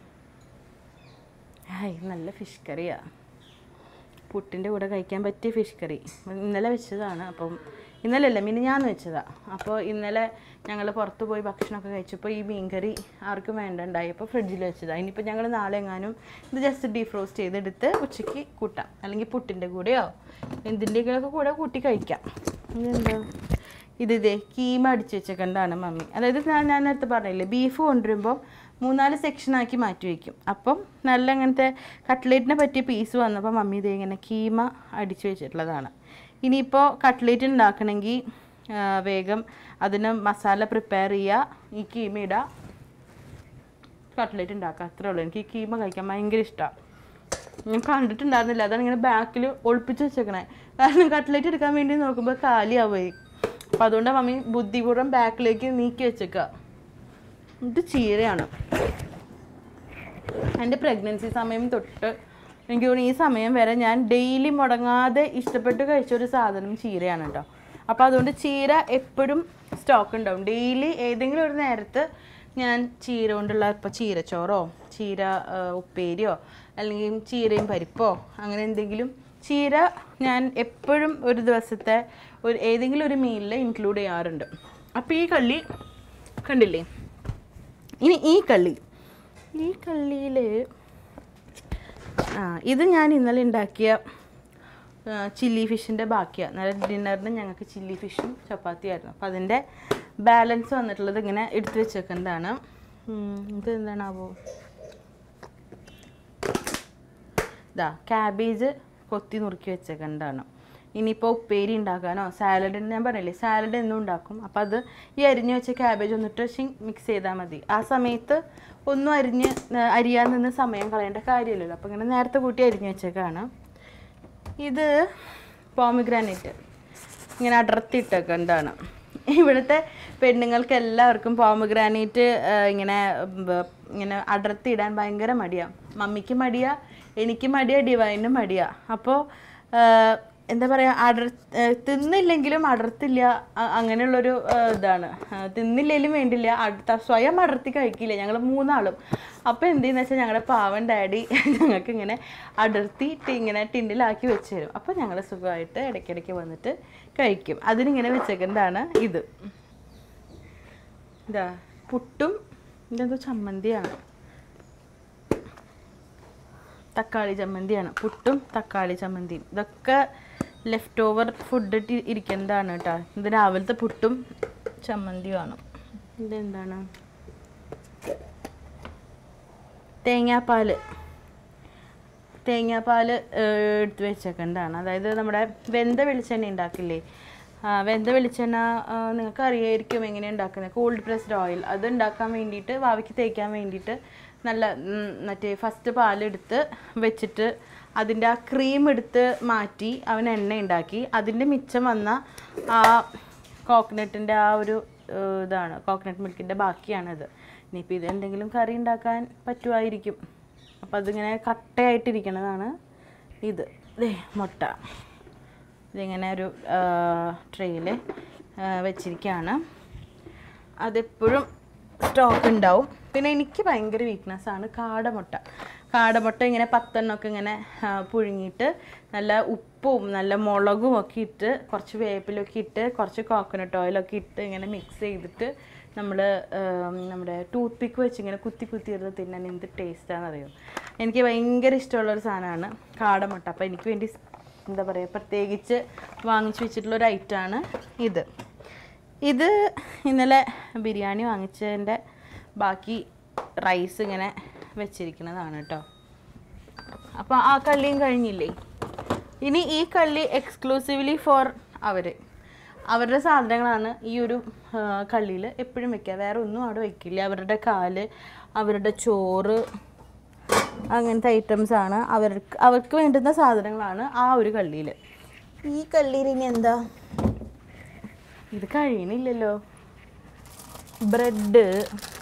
ഹായ് നല്ല ഫിഷ് കറിയാ പുട്ടിൻ്റെ കൂടെ കഴിക്കാൻ പറ്റിയ ഫിഷ് കറി ഇന്നലെ വെച്ചതാണ് അപ്പം ഇന്നലെ അല്ല മിനിഞ്ഞാന്ന് വെച്ചതാ അപ്പോൾ ഇന്നലെ ഞങ്ങൾ പുറത്ത് പോയി ഭക്ഷണമൊക്കെ കഴിച്ചപ്പോൾ ഈ മീൻ കറി ആർക്കും വേണ്ടണ്ടായി അപ്പോൾ ഫ്രിഡ്ജിൽ വെച്ചതാണ് ഇനിയിപ്പോൾ ഞങ്ങൾ നാളെ എങ്ങാനും ഇത് ജസ്റ്റ് ഡീഫ്രോസ്റ്റ് ചെയ്തെടുത്ത് ഉച്ചയ്ക്ക് കൂട്ടാം അല്ലെങ്കിൽ പുട്ടിൻ്റെ കൂടെയോ എന്തിൻ്റെയൊക്കെ കൂടെ കൂട്ടി കഴിക്കാം ഇതെന്താ ഇത് ഇതേ കീമ അടിച്ച് വെച്ചേക്കണ്ടാണ് മമ്മി അതായത് ഞാൻ ഞാൻ നേരത്തെ പറഞ്ഞില്ലേ ബീഫ് കൊണ്ടുവരുമ്പോൾ മൂന്നാല് സെക്ഷനാക്കി മാറ്റി വയ്ക്കും അപ്പം നല്ല അങ്ങനത്തെ കട്ട്ലേറ്റിനെ പറ്റിയ പീസ് വന്നപ്പോൾ മമ്മി ഇതേ ഇങ്ങനെ കീമ അടിച്ച് വെച്ചിട്ടുള്ളതാണ് ഇനിയിപ്പോൾ കട്ട്ലേറ്റ് ഉണ്ടാക്കണമെങ്കിൽ വേഗം അതിന് മസാല പ്രിപ്പയർ ചെയ്യുക ഈ കീമ ഇടുക കട്ട്ലേറ്റ് ഉണ്ടാക്കുക അത്രേ ഉള്ളൂ എനിക്ക് ഈ കീമ കഴിക്കാൻ ഭയങ്കര ഇഷ്ടമാണ് ഞാൻ കണ്ടിട്ടുണ്ടായിരുന്നില്ല അതാണ് ഇങ്ങനെ ബാക്കിൽ ഒളിപ്പിച്ച് വെച്ചേക്കണേ കാരണം കട്ട്ലേറ്റ് എടുക്കാൻ വേണ്ടി നോക്കുമ്പോൾ കാലിയാവുകയായി അപ്പം അതുകൊണ്ടാണ് മമ്മി ബുദ്ധിപൂർവ്വം ബാക്കിലേക്ക് നീക്കി വെച്ചേക്കുക ഇത് ചീരയാണ് എൻ്റെ പ്രഗ്നൻസി സമയം തൊട്ട് എനിക്ക് തോന്നുന്നു ഈ സമയം വരെ ഞാൻ ഡെയിലി മുടങ്ങാതെ ഇഷ്ടപ്പെട്ട് കഴിച്ച ഒരു സാധനം ചീരയാണ് കേട്ടോ അപ്പോൾ അതുകൊണ്ട് ചീര എപ്പോഴും സ്റ്റോക്ക് ഉണ്ടാവും ഡെയിലി ഏതെങ്കിലും ഒരു നേരത്ത് ഞാൻ ചീര കൊണ്ടുള്ള ഇപ്പോൾ ചീരച്ചോറോ ചീര ആ, ഉപ്പേരിയോ അല്ലെങ്കിൽ ചീരയും പരിപ്പോ അങ്ങനെ എന്തെങ്കിലും ചീര ഞാൻ എപ്പോഴും ഒരു ദിവസത്തെ ഒരു ഏതെങ്കിലും ഒരു മീലിൽ ഇൻക്ലൂഡ് ചെയ്യാറുണ്ട് അപ്പോൾ ഈ കള്ളി കണ്ടില്ലേ ഇനി ഈ കള്ളി ഈ കള്ളിയിൽ ആ ഇത് ഞാൻ ഇന്നലെ ഉണ്ടാക്കിയ ചില്ലി ഫിഷിൻ്റെ ബാക്കിയാണ് നല്ല ഡിന്നറിന് ഞങ്ങൾക്ക് ചില്ലി ഫിഷും ചപ്പാത്തിയായിരുന്നു അപ്പോൾ അതിൻ്റെ ബാലൻസ് വന്നിട്ടുള്ളത് ഇങ്ങനെ എടുത്തു വെച്ചേക്കുന്നതാണ് ഉം, ഇത് എന്താണാവോ ഇതാ ക്യാബേജ് കൊത്തി നുറുക്കി വെച്ചേക്കുന്നതാണ് ഇനിയിപ്പോൾ ഉപ്പേരി ഉണ്ടാക്കാനോ സാലഡ് ഞാൻ പറഞ്ഞില്ലേ സാലഡ് എന്നും ഉണ്ടാക്കും അപ്പം അത് ഈ അരിഞ്ഞ് വെച്ച ക്യാബേജ് ഒന്നിട്ട് മിക്സ് ചെയ്താൽ മതി ആ സമയത്ത് ഒന്നും അരിഞ്ഞ് ആ, അരിയാൻ നിന്ന് സമയം കളയേണ്ട കാര്യമില്ലല്ലോ അപ്പം ഇങ്ങനെ നേരത്തെ കൂട്ടി അരിഞ്ഞ് വെച്ചേക്കാണ് ഇത് പോമിഗ്രാനൈറ്റ് ഇങ്ങനെ അടർത്തിയിട്ടേക്കുന്നതാണ് ഇവിടുത്തെ പെണ്ണുങ്ങൾക്ക് എല്ലാവർക്കും പോമഗ്രാനൈറ്റ് ഇങ്ങനെ ബ- ഇങ്ങനെ അടർത്തിയിടാൻ ഭയങ്കര മടിയാണ് മമ്മിക്ക് മടിയാ എനിക്ക് മടിയാ ഡിവൈനും മടിയാ അപ്പോൾ എന്താ പറയുക അടർ ആ, തിന്നില്ലെങ്കിലും അടർത്തില്ല അ- അങ്ങനെയുള്ളൊരു ആ, ഇതാണ് ആ, തിന്നില്ലെങ്കിലും വേണ്ടില്ല അടുത്ത സ്വയം അടർത്തി കഴിക്കില്ല ഞങ്ങൾ മൂന്നാളും അപ്പോൾ എന്ത് ചെയ്യുന്ന വെച്ചാൽ ഞങ്ങളുടെ പാവൻ ഡാഡി ഞങ്ങൾക്ക് ഇങ്ങനെ അടർത്തി ടി- ഇങ്ങനെ ടിന്നിലാക്കി വെച്ച് തരും അപ്പോൾ ഞങ്ങൾ സുഖമായിട്ട് ഇടയ്ക്കിടയ്ക്ക് വന്നിട്ട് കഴിക്കും അതിനിങ്ങനെ വെച്ചേക്കുന്നതാണ് ഇത് ഇതാ പുട്ടും ഇതെന്തോ ചമ്മന്തിയാണ് തക്കാളി ചമ്മന്തിയാണ് പുട്ടും തക്കാളി ചമ്മന്തിയും ഇതൊക്കെ ലെഫ്റ്റ് ഓവർ ഫുഡ് ഇരിക്കുന്നതാണ് കേട്ടോ ഇത് രാവിലത്തെ പുട്ടും ചമ്മന്തിയുമാണ് ഇതെന്താണ് തേങ്ങാപ്പാൽ തേങ്ങാപ്പാൽ എടുത്ത് വെച്ചേക്കേണ്ടതാണ് അതായത് നമ്മുടെ വെന്ത വെളിച്ചെണ്ണ ഉണ്ടാക്കില്ലേ ആ, വെന്ത വെളിച്ചെണ്ണ ആ, നിങ്ങൾക്ക് അറിയായിരിക്കും എങ്ങനെ ഉണ്ടാക്കുന്നത് കോൾഡ് പ്രസ്ഡ് ഓയിൽ അത് ഉണ്ടാക്കാൻ വേണ്ടിയിട്ട് വാവയ്ക്ക് തേക്കാൻ വേണ്ടിയിട്ട് നല്ല ഉം, മറ്റേ ഫസ്റ്റ് പാലെടുത്ത് വെച്ചിട്ട് അതിൻ്റെ ആ ക്രീം എടുത്ത് മാറ്റി അവൻ എണ്ണ ഉണ്ടാക്കി അതിൻ്റെ മിച്ചം വന്ന ആ കോക്കനട്ടിൻ്റെ ആ ഒരു ഏഹ്, ഇതാണ് കോക്കനട്ട് മിൽക്കിൻ്റെ ബാക്കിയാണിത് ഇനിയിപ്പോൾ ഇത് എന്തെങ്കിലും കറി ഉണ്ടാക്കാൻ പറ്റുമായിരിക്കും അപ്പോൾ അതിങ്ങനെ കട്ടയായിട്ടിരിക്കണതാണ് ഇത് ദേ മുട്ട ഇതിങ്ങനെ ഒരു ട്രെയിൽ വെച്ചിരിക്കുകയാണ് അതെപ്പോഴും സ്റ്റോക്ക് ഉണ്ടാവും പിന്നെ എനിക്ക് ഭയങ്കര വീക്ക്നെസ് ആണ് കാടമുട്ട കാടമുട്ട ഇങ്ങനെ പത്തെണ്ണമൊക്കെ ഇങ്ങനെ ആ, പുഴുങ്ങിയിട്ട് നല്ല ഉപ്പും നല്ല മുളകും ഒക്കെ ഇട്ട് കുറച്ച് വേപ്പിലൊക്കെ ഇട്ട് കുറച്ച് കോക്കനട്ട് ഓയിലൊക്കെ ഇട്ട് ഇങ്ങനെ മിക്സ് ചെയ്തിട്ട് നമ്മൾ നമ്മുടെ ടൂത്ത് പിക്ക് വെച്ച് ഇങ്ങനെ കുത്തി കുത്തി എടുത്ത് തിന്നാൻ എന്ത് ടേസ്റ്റാണെന്ന് അറിയോ എനിക്ക് ഭയങ്കര ഇഷ്ടമുള്ളൊരു സാധനമാണ് കാടമുട്ട അപ്പോൾ എനിക്ക് വേണ്ടി എന്താ പറയുക പ്രത്യേകിച്ച് വാങ്ങിച്ചു വെച്ചിട്ടുള്ള ഒരു ഐറ്റമാണ് ഇത് ഇത് ഇന്നലെ ബിരിയാണി വാങ്ങിച്ചതിൻ്റെ ബാക്കി റൈസ് ഇങ്ങനെ വെച്ചിരിക്കുന്നതാണ് കേട്ടോ അപ്പോൾ ആ കള്ളിയും കഴിഞ്ഞില്ലേ ഇനി ഈ കള്ളി എക്സ്ക്ലൂസീവ്ലി ഫോർ അവർ അവരുടെ സാധനങ്ങളാണ് ഈ ഒരു കള്ളിയിൽ എപ്പോഴും വെക്കുക വേറെ ഒന്നും അവിടെ വെക്കില്ല അവരുടെ കാല് അവരുടെ ചോറ് അങ്ങനത്തെ ഐറ്റംസ് ആണ് അവർക്ക് അവർക്ക് വേണ്ടുന്ന സാധനങ്ങളാണ് ആ ഒരു കള്ളിയിൽ ഈ കള്ളിയിൽ ഇനി എന്താ ഇത് കഴിയണില്ലല്ലോ ബ്രെഡ്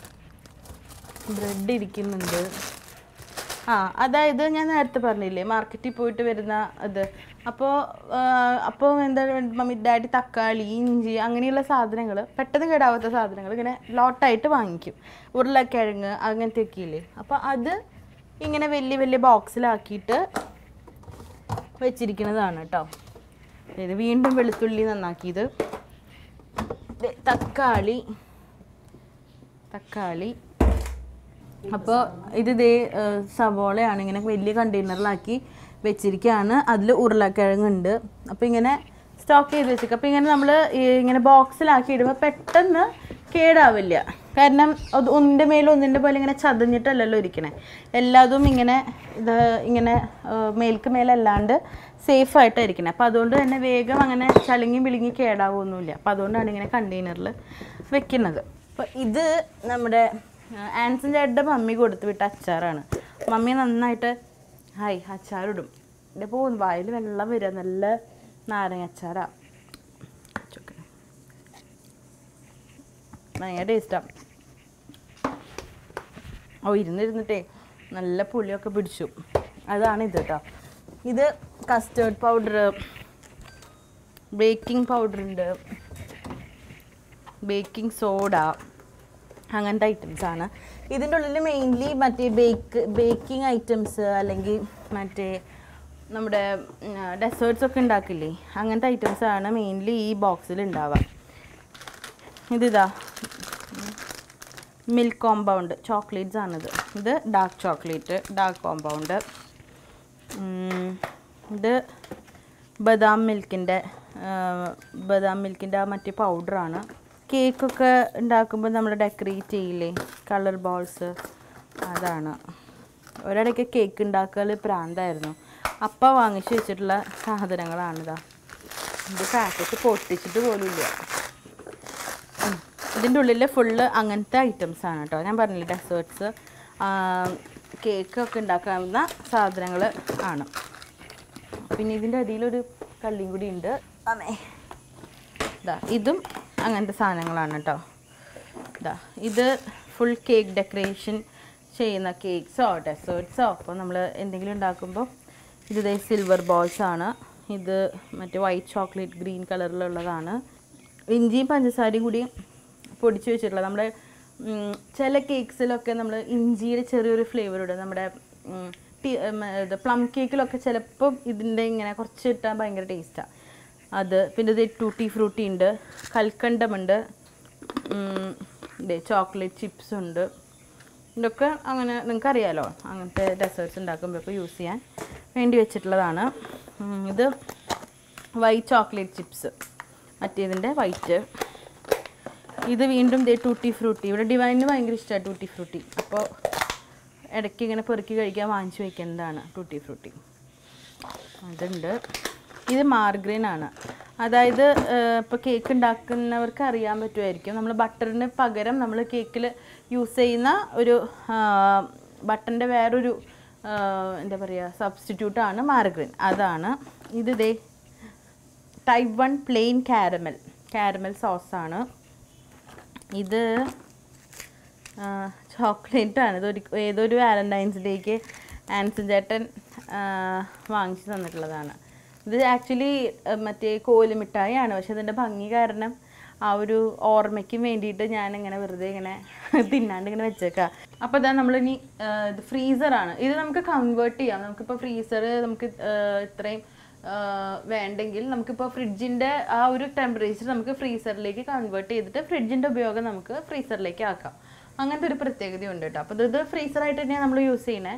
ബ്രെഡ് ഇരിക്കുന്നുണ്ട് ആ അതായത് ഞാൻ നേരത്തെ പറഞ്ഞില്ലേ മാർക്കറ്റിൽ പോയിട്ട് വരുന്ന ഇത് അപ്പോൾ അപ്പോൾ എന്താ മമ്മി ഡാഡി തക്കാളി ഇഞ്ചി അങ്ങനെയുള്ള സാധനങ്ങൾ പെട്ടെന്ന് കേടാവാത്ത സാധനങ്ങൾ ഇങ്ങനെ ലോട്ടായിട്ട് വാങ്ങിക്കും ഉരുളക്കിഴങ്ങ് അങ്ങനത്തെയൊക്കെ ഇല്ലേ അപ്പോൾ അത് ഇങ്ങനെ വലിയ വലിയ ബോക്സിലാക്കിയിട്ട് വെച്ചിരിക്കുന്നതാണ് കേട്ടോ ഇത് വീണ്ടും വെളുത്തുള്ളി നന്നാക്കിയത് ദേ, തക്കാളി തക്കാളി അപ്പോൾ ഇത് ഇതേ ഏഹ്, സവോളയാണ് ഇങ്ങനെ വലിയ കണ്ടെയ്നറിലാക്കി വെച്ചിരിക്കുകയാണ് അതിൽ ഉരുളക്കിഴങ്ങുണ്ട് അപ്പോൾ ഇങ്ങനെ സ്റ്റോക്ക് ചെയ്ത് വെച്ചിരിക്കുക അപ്പോൾ ഇങ്ങനെ നമ്മൾ ഇങ്ങനെ ബോക്സിലാക്കി ഇടുമ്പോൾ പെട്ടെന്ന് കേടാവില്ല കാരണം അത് ഒന്നിൻ്റെ മേലെ ഒന്നിൻ്റെ പോലെ ഇങ്ങനെ ചതഞ്ഞിട്ടല്ലല്ലോ ഇരിക്കണേ എല്ലാതും ഇങ്ങനെ ഇത് ഇങ്ങനെ ഏഹ്, മേൽക്ക് മേലല്ലാണ്ട് സേഫ് ആയിട്ടാണ് ഇരിക്കണേ അപ്പോൾ അതുകൊണ്ട് തന്നെ വേഗം അങ്ങനെ ചളുങ്ങി വിളുങ്ങി കേടാവൊന്നുമില്ല അപ്പോൾ അതുകൊണ്ടാണ് ഇങ്ങനെ കണ്ടെയ്നറിൽ വെക്കുന്നത് അപ്പോൾ ഇത് നമ്മുടെ ആൻസൺ ചേട്ടൻ്റെ മമ്മി കൊടുത്തു വിട്ട അച്ചാറാണ് മമ്മി നന്നായിട്ട് ഹായ് അച്ചാറിടും എൻ്റെ പോകുന്നു വായിൽ വെള്ളം വരിക നല്ല നാരങ്ങ അച്ചാറാ ചുക്ക്. ഭയങ്കര ടേസ്റ്റാണ് ഓ ഇരുന്നിരുന്നിട്ടേ നല്ല പുളിയൊക്കെ പിടിച്ചു അതാണ് ഇത് കേട്ടോ ഇത് കസ്റ്റേർഡ് പൗഡർ ബേക്കിംഗ് പൗഡർ ഉണ്ട് ബേക്കിംഗ് സോഡ അങ്ങനത്തെ ഐറ്റംസ് ആണ് ഇതിൻ്റെ ഉള്ളിൽ മെയിൻലി മറ്റേ ബേക്ക് ബേക്കിംഗ് ഐറ്റംസ് അല്ലെങ്കിൽ മറ്റേ നമ്മുടെ ഡെസേർട്സ് ഒക്കെ ഉണ്ടാക്കില്ലേ അങ്ങനത്തെ ഐറ്റംസ് ആണ് മെയിൻലി ഈ ബോക്സിൽ ഉണ്ടാവുക ഇതിതാ മിൽക്ക് കോമ്പൗണ്ട് ചോക്ലേറ്റ്സ് ആണിത് ഇത് ഡാർക്ക് ചോക്ലേറ്റ് ഡാർക്ക് കോമ്പൗണ്ട് ഇത് ബദാം മിൽക്കിൻ്റെ ബദാം മിൽക്കിൻ്റെ ആ മറ്റേ പൗഡറാണ് കേക്കൊക്കെ ഉണ്ടാക്കുമ്പോൾ നമ്മൾ ഡെക്കറേറ്റ് ചെയ്യില്ലേ കളർ ബോൾസ് അതാണ് ഒരിടയ്ക്ക് കേക്ക് ഉണ്ടാക്കൽ പ്രാന്തായിരുന്നു അപ്പ വാങ്ങിച്ചു വെച്ചിട്ടുള്ള സാധനങ്ങളാണിതാ ഇത് പാക്കറ്റ് പൊട്ടിച്ചിട്ട് പോലും ഇല്ല ഉം. ഇതിൻ്റെ ഉള്ളിൽ ഫുള്ള് അങ്ങനത്തെ ഐറ്റംസ് ആണ് കേട്ടോ ഞാൻ പറഞ്ഞില്ലേ ഡെസേർട്സ് കേക്കൊക്കെ ഉണ്ടാക്കാവുന്ന സാധനങ്ങൾ ആണ് പിന്നെ ഇതിൻ്റെ അടിയിലൊരു കള്ളിയും കൂടി ഉണ്ട് അമ്മേ ഇതാ ഇതും അങ്ങനത്തെ സാധനങ്ങളാണ് കേട്ടോ ഇതാ ഇത് ഫുൾ കേക്ക് ഡെക്കറേഷൻ ചെയ്യുന്ന കേക്ക്സോ ഡെസേർട്ട്സോ അപ്പോൾ നമ്മൾ എന്തെങ്കിലും ഉണ്ടാക്കുമ്പോൾ ഇത് ഇതേ സിൽവർ ബോൾസ് ആണ് ഇത് മറ്റേ വൈറ്റ് ചോക്ലേറ്റ് ഗ്രീൻ കളറിലുള്ളതാണ് ഇഞ്ചിയും പഞ്ചസാരയും കൂടി പൊടിച്ച് വെച്ചിട്ടുള്ളത് നമ്മുടെ ഉം, ചില കേക്ക്സിലൊക്കെ നമ്മൾ ഇഞ്ചിയുടെ ചെറിയൊരു ഫ്ലേവർ ഇടും നമ്മുടെ ഉം, ടി- ഉം, ഇത് പ്ലം കേക്കിലൊക്കെ ചിലപ്പം ഇതിൻ്റെ ഇങ്ങനെ കുറച്ച് ഇട്ടാൽ ഭയങ്കര ടേസ്റ്റാണ് അത് പിന്നെ ഇത് ടൂട്ടി ഫ്രൂട്ടി ഉണ്ട് കൽക്കണ്ടമുണ്ട് ഇതേ ചോക്ലേറ്റ് ചിപ്സ് ഉണ്ട് ഇതൊക്കെ അങ്ങനെ നിങ്ങൾക്ക് അറിയാലോ അങ്ങനത്തെ ഡെസേർട്സ് ഉണ്ടാക്കുമ്പോഴൊക്കെ യൂസ് ചെയ്യാൻ വേണ്ടി വെച്ചിട്ടുള്ളതാണ് ഉം, ഇത് വൈറ്റ് ചോക്ലേറ്റ് ചിപ്സ് മറ്റേതിൻ്റെ വൈറ്റ് ഇത് വീണ്ടും ദേ ടൂട്ടി ഫ്രൂട്ടി ഇവിടെ ഡിവൈനിന് ഭയങ്കര ഇഷ്ടമാണ് ടൂട്ടി ഫ്രൂട്ടി അപ്പോൾ ഇടയ്ക്ക് ഇങ്ങനെ പെറുക്കി കഴിക്കാൻ വാങ്ങിച്ചു വെക്കേണ്ടതാണ് ടൂട്ടി ഫ്രൂട്ടി അതുണ്ട് ഇത് മാർഗ്രീൻ ആണ് അതായത് ഇപ്പോൾ കേക്ക് ഉണ്ടാക്കുന്നവർക്ക് അറിയാൻ പറ്റുമായിരിക്കും നമ്മൾ ബട്ടറിന് പകരം നമ്മൾ കേക്കിൽ യൂസ് ചെയ്യുന്ന ഒരു ബട്ടറിൻ്റെ വേറൊരു ആ, എന്താ പറയുക സബ്സ്റ്റിറ്റ്യൂട്ടാണ് മാർഗ്രീൻ അതാണ് ഇത് ദേ type one plain caramel caramel സോസാണ് ഇത് ചോക്ലേറ്റ് ആണ് ഇതൊരു ഏതൊരു വാലൻറ്റൈൻസ് ഡേക്ക് ആൻസൺ ചേട്ടൻ ആ, വാങ്ങിച്ചു തന്നിട്ടുള്ളതാണ് ഇത് ആക്ച്വലി മറ്റേ കോല് മിഠായിയാണ് പക്ഷെ ഇതിൻ്റെ ഭംഗി കാരണം ആ ഒരു ഓർമ്മയ്ക്ക് വേണ്ടിയിട്ട് ഞാൻ ഇങ്ങനെ വെറുതെ ഇങ്ങനെ തിന്നാണ്ട് ഇങ്ങനെ വെച്ചേക്കാം അപ്പോൾ ഇതാ നമ്മളിനി ആ, ഇത് ഫ്രീസറാണ് ഇത് നമുക്ക് കൺവേർട്ട് ചെയ്യാം നമുക്കിപ്പോൾ ഫ്രീസർ നമുക്ക് ആ, ഇത്രയും ആ, വേണ്ടെങ്കിൽ നമുക്കിപ്പോൾ ഫ്രിഡ്ജിൻ്റെ ആ ഒരു ടെമ്പറേച്ചർ നമുക്ക് ഫ്രീസറിലേക്ക് കൺവേർട്ട് ചെയ്തിട്ട് ഫ്രിഡ്ജിൻ്റെ ഉപയോഗം നമുക്ക് ഫ്രീസറിലേക്ക് ആക്കാം അങ്ങനത്തെ ഒരു പ്രത്യേകതയുണ്ട് കേട്ടോ അപ്പോൾ ഇത് ഫ്രീസറായിട്ട് തന്നെയാണ് നമ്മൾ യൂസ് ചെയ്യണേ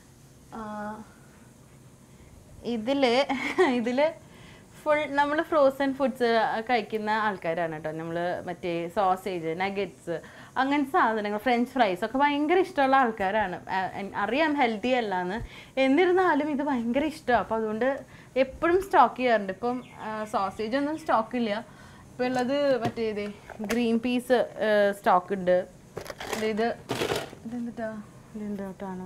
ഇതിൽ ഇതിൽ ഫുൾ നമ്മൾ ഫ്രോസൺ ഫുഡ്സ് കഴിക്കുന്ന ആൾക്കാരാണ് കേട്ടോ നമ്മൾ മറ്റേ സോസേജ് നഗറ്റ്സ് അങ്ങനത്തെ സാധനങ്ങൾ ഫ്രഞ്ച് ഫ്രൈസ് ഒക്കെ ഭയങ്കര ഇഷ്ടമുള്ള ആൾക്കാരാണ് ആ, എൻ- അറിയാം ഹെൽത്തി അല്ലാന്ന് എന്നിരുന്നാലും ഇത് ഭയങ്കര ഇഷ്ടമാണ് അപ്പോൾ അതുകൊണ്ട് എപ്പോഴും സ്റ്റോക്ക് ചെയ്യാറുണ്ട് ഇപ്പം സോസേജ് ഒന്നും സ്റ്റോക്ക് ഇല്ല ഇപ്പോൾ ഉള്ളത് മറ്റേ ഇത് ഗ്രീൻ പീസ് സ്റ്റോക്ക് ഉണ്ട് ഇത് ഇത് ഇതെന്താ ഇതെന്താട്ടാണോ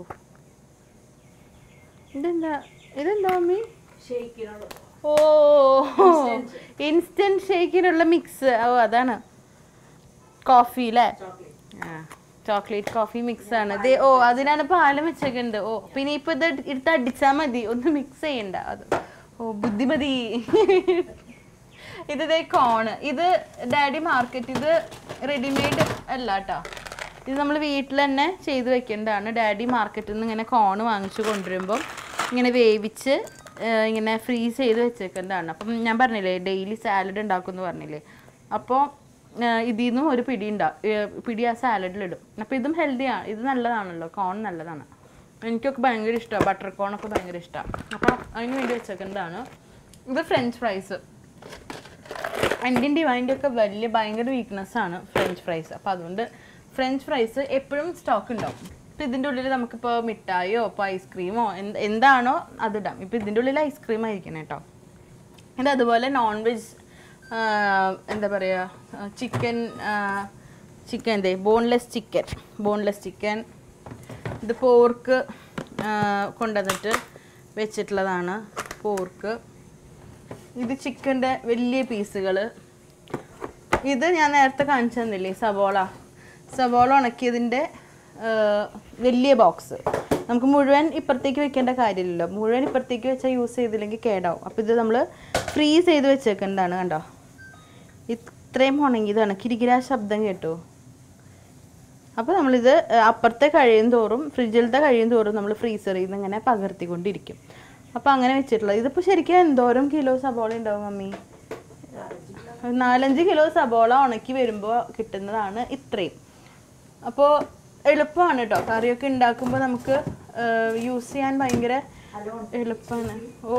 ഇതെന്താ ഇതെന്താ മമ്മി ഓ ഇൻസ്റ്റന്റ് ഷേക്കിനുള്ള മിക്സ് ഓ അതാണ് കോഫി അല്ലേ ആ ചോക്ലേറ്റ് കോഫി മിക്സ് ആണ് ഇത് ഓ അതിനാണ് പാലം വെച്ചേക്കുന്നത് ഓ പിന്നെ ഇപ്പൊ ഇത് എടുത്ത് അടിച്ചാൽ മതി ഒന്ന് മിക്സ് ചെയ്യണ്ട അത് ഓ ബുദ്ധിമതി ഇത് ഇതേ കോണ് ഇത് ഡാഡി മാർക്കറ്റ് ഇത് റെഡിമെയ്ഡ് അല്ല കേട്ടോ ഇത് നമ്മൾ വീട്ടിൽ തന്നെ ചെയ്ത് വെക്കേണ്ടതാണ് ഡാഡി മാർക്കറ്റിൽ നിന്ന് ഇങ്ങനെ കോണ് വാങ്ങിച്ചു കൊണ്ടുവരുമ്പം ഇങ്ങനെ വേവിച്ച് ആ, ഇങ്ങനെ ഫ്രീസ് ചെയ്ത് വെച്ചേക്കേണ്ടതാണ് അപ്പം ഞാൻ പറഞ്ഞില്ലേ ഡെയിലി സാലഡ് ഉണ്ടാക്കും എന്ന് പറഞ്ഞില്ലേ അപ്പോൾ ഇതിൽ നിന്നും ഒരു പിടി ഉണ്ടാ ഏ, പിടി ആ സാലഡിലിടും അപ്പോൾ ഇതും ഹെൽത്തിയാണ് ഇത് നല്ലതാണല്ലോ കോൺ നല്ലതാണ് എനിക്കൊക്കെ ഭയങ്കര ഇഷ്ടമാണ് ബട്ടർ കോണൊക്കെ ഭയങ്കര ഇഷ്ടമാണ് അപ്പോൾ അതിന് വേണ്ടി വെച്ചേക്കുന്നതാണ് ഇത് ഫ്രഞ്ച് ഫ്രൈസ് എൻ്റെയും ഡിവൈൻ്റെ ഒക്കെ വലിയ ഭയങ്കര വീക്ക്നെസ് ആണ് ഫ്രഞ്ച് ഫ്രൈസ് അപ്പോൾ അതുകൊണ്ട് ഫ്രഞ്ച് ഫ്രൈസ് എപ്പോഴും സ്റ്റോക്ക് ഉണ്ടാവും ഇപ്പം ഇതിൻ്റെ ഉള്ളിൽ നമുക്കിപ്പോൾ മിഠായിയോ ഇപ്പോൾ ഐസ്ക്രീമോ എന്ത് എന്താണോ അതിടാം ഇപ്പം ഇതിൻ്റെ ഉള്ളിൽ ഐസ്ക്രീം ആയിരിക്കണം കേട്ടോ ഇത് അതുപോലെ നോൺ വെജ് എന്താ പറയുക ചിക്കൻ ചിക്കൻ എന്തേ ബോൺലെസ് ചിക്കൻ ബോൺലെസ് ചിക്കൻ ഇത് പോർക്ക് കൊണ്ടുവന്നിട്ട് വെച്ചിട്ടുള്ളതാണ് പോർക്ക് ഇത് ചിക്കൻ്റെ വലിയ പീസുകൾ ഇത് ഞാൻ നേരത്തെ കാണിച്ചു തന്നില്ലേ സവോള സവോള ഉണക്കിയതിൻ്റെ ആ, വലിയ ബോക്സ് നമുക്ക് മുഴുവൻ ഇപ്പുറത്തേക്ക് വെക്കേണ്ട കാര്യമില്ലല്ലോ മുഴുവൻ ഇപ്പുറത്തേക്ക് വെച്ചാൽ യൂസ് ചെയ്തില്ലെങ്കിൽ കേടാവും അപ്പോൾ ഇത് നമ്മൾ ഫ്രീസ് ചെയ്ത് വെച്ചേക്കുന്നതാണ് കണ്ടോ ഇത്രയും ഉണങ്ങിയതാണ് കിരികിരാ ശബ്ദം കേട്ടോ അപ്പോൾ നമ്മളിത് അപ്പുറത്തെ കഴിയും തോറും ഫ്രിഡ്ജിലത്തെ കഴിയും തോറും നമ്മൾ ഫ്രീസറിൽ നിന്ന് ഇങ്ങനെ പകർത്തിക്കൊണ്ടിരിക്കും അപ്പോൾ അങ്ങനെ വെച്ചിട്ടുള്ളത് ഇതിപ്പോൾ ശരിക്കും എന്തോരം കിലോ സബോള ഉണ്ടാവും മമ്മി ഒരു നാലഞ്ച് കിലോ സബോള ഉണക്കി വരുമ്പോൾ കിട്ടുന്നതാണ് ഇത്രയും അപ്പോൾ എളുപ്പമാണ് കേട്ടോ കറിയൊക്കെ ഉണ്ടാക്കുമ്പോൾ നമുക്ക് യൂസ് ചെയ്യാൻ ഭയങ്കര എളുപ്പമാണ് ഓ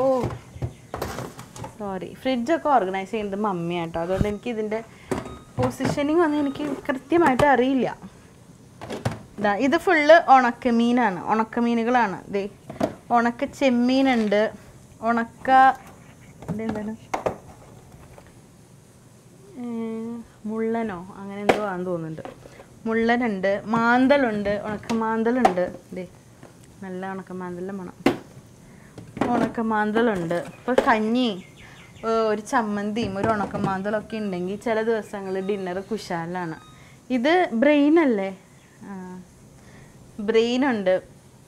സോറി ഫ്രിഡ്ജൊക്കെ ഓർഗനൈസ് ചെയ്യുന്നത് മമ്മിയാണ് കേട്ടോ അതുകൊണ്ട് എനിക്ക് ഇതിൻ്റെ പൊസിഷനിങ് ഒന്നും എനിക്ക് കൃത്യമായിട്ട് അറിയില്ല ദാ ഇത് ഫുള്ള് ഉണക്കമീനാണ് ഉണക്കമീനുകളാണ് ദേ ഉണക്ക ചെമ്മീനുണ്ട് ഉണക്ക ഇതെന്താണ് ഏർ, മുള്ളനോ അങ്ങനെ എന്തോ ആണെന്ന് തോന്നുന്നുണ്ട് മുള്ളനുണ്ട് മാന്തലുണ്ട് ഉണക്ക മാന്തലുണ്ട് ദേ നല്ല ഉണക്ക മാന്തലിൻ്റെ മണം ഉണക്ക മാന്തലുണ്ട് ഇപ്പോൾ കഞ്ഞി ഏർ, ഒരു ചമ്മന്തിയും ഒരു ഉണക്ക മാന്തലൊക്കെ ഉണ്ടെങ്കിൽ ചില ദിവസങ്ങളിൽ ഡിന്നർ കുശാലാണ് ഇത് ബ്രെയിൻ അല്ലേ ബ്രെയിൻ ഉണ്ട്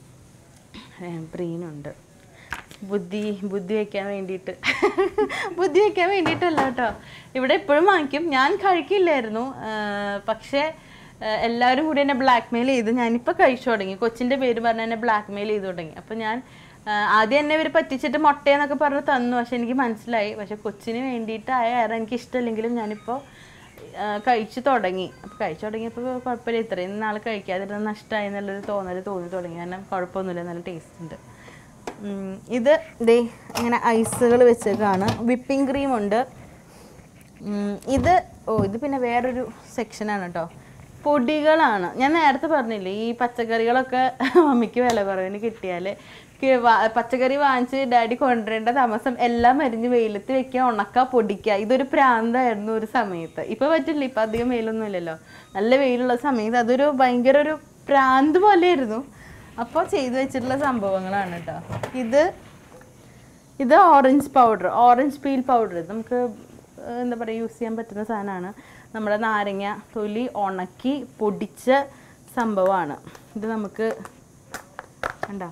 ബ്രെയിൻ ഉണ്ട് ബുദ്ധി ബുദ്ധി വയ്ക്കാൻ വേണ്ടിയിട്ട് ബുദ്ധി വയ്ക്കാൻ വേണ്ടിയിട്ടല്ല കേട്ടോ ഇവിടെ എപ്പോഴും വാങ്ങിക്കും ഞാൻ കഴിക്കില്ലായിരുന്നു ആ, പക്ഷേ ആ, എല്ലാവരും കൂടി എന്നെ ബ്ലാക്ക് മെയിൽ ചെയ്ത് ഞാനിപ്പോൾ കഴിച്ചു തുടങ്ങി കൊച്ചിൻ്റെ പേര് പറഞ്ഞ് എന്നെ ബ്ലാക്ക് മെയിൽ ചെയ്ത് തുടങ്ങി അപ്പോൾ ഞാൻ ആ, ആദ്യം എന്നെ ഇവർ പറ്റിച്ചിട്ട് മുട്ടയെന്നൊക്കെ പറഞ്ഞ് തന്നു പക്ഷെ എനിക്ക് മനസ്സിലായി പക്ഷെ കൊച്ചിന് വേണ്ടിയിട്ടായ കാരണം എനിക്ക് ഇഷ്ടമില്ലെങ്കിലും ഞാനിപ്പോൾ ആ, കഴിച്ചു തുടങ്ങി അപ്പോൾ കഴിച്ചു തുടങ്ങിയപ്പോൾ കുഴപ്പമില്ല ഇത്രയും നാൾ കഴിക്കാതിരുന്ന നഷ്ടമായി എന്നുള്ളൊരു തോന്നൽ തോന്നി തുടങ്ങി കാരണം കുഴപ്പമൊന്നുമില്ല നല്ല ടേസ്റ്റ് ഉണ്ട് ഉം, ഇത് ദേ ഇങ്ങനെ ഐസുകൾ വെച്ചേക്കാണ് വിപ്പിംഗ് ക്രീം ഉണ്ട് ഉം, ഇത് ഓ ഇത് പിന്നെ വേറൊരു സെക്ഷനാണ് കേട്ടോ പൊടികളാണ് ഞാൻ നേരത്തെ പറഞ്ഞില്ലേ ഈ പച്ചക്കറികളൊക്കെ മമ്മിക്ക് വില കുറവിന് കിട്ടിയാൽ പച്ചക്കറി വാങ്ങിച്ച് ഡാഡി കൊണ്ടുവരേണ്ട താമസം എല്ലാം അരിഞ്ഞ് വെയിലത്ത് വെക്കുക ഉണക്കുക പൊടിക്കുക ഇതൊരു പ്രാന്തായിരുന്നു ഒരു സമയത്ത് ഇപ്പൊ പറ്റില്ല ഇപ്പൊ അധികം വെയിലൊന്നും ഇല്ലല്ലോ നല്ല വെയിലുള്ള സമയത്ത് അതൊരു ഭയങ്കര ഒരു പ്രാന്ത് പോലെയായിരുന്നു അപ്പോൾ ചെയ്തു വെച്ചിട്ടുള്ള സംഭവങ്ങളാണ് കേട്ടോ ഇത് ഇത് orange powder orange peel powder നമുക്ക് ഏഹ്, എന്താ പറയുക യൂസ് ചെയ്യാൻ പറ്റുന്ന സാധനമാണ് നമ്മുടെ നാരങ്ങ തൊലി ഉണക്കി പൊടിച്ച സംഭവമാണ് ഇത് നമുക്ക് കണ്ടോ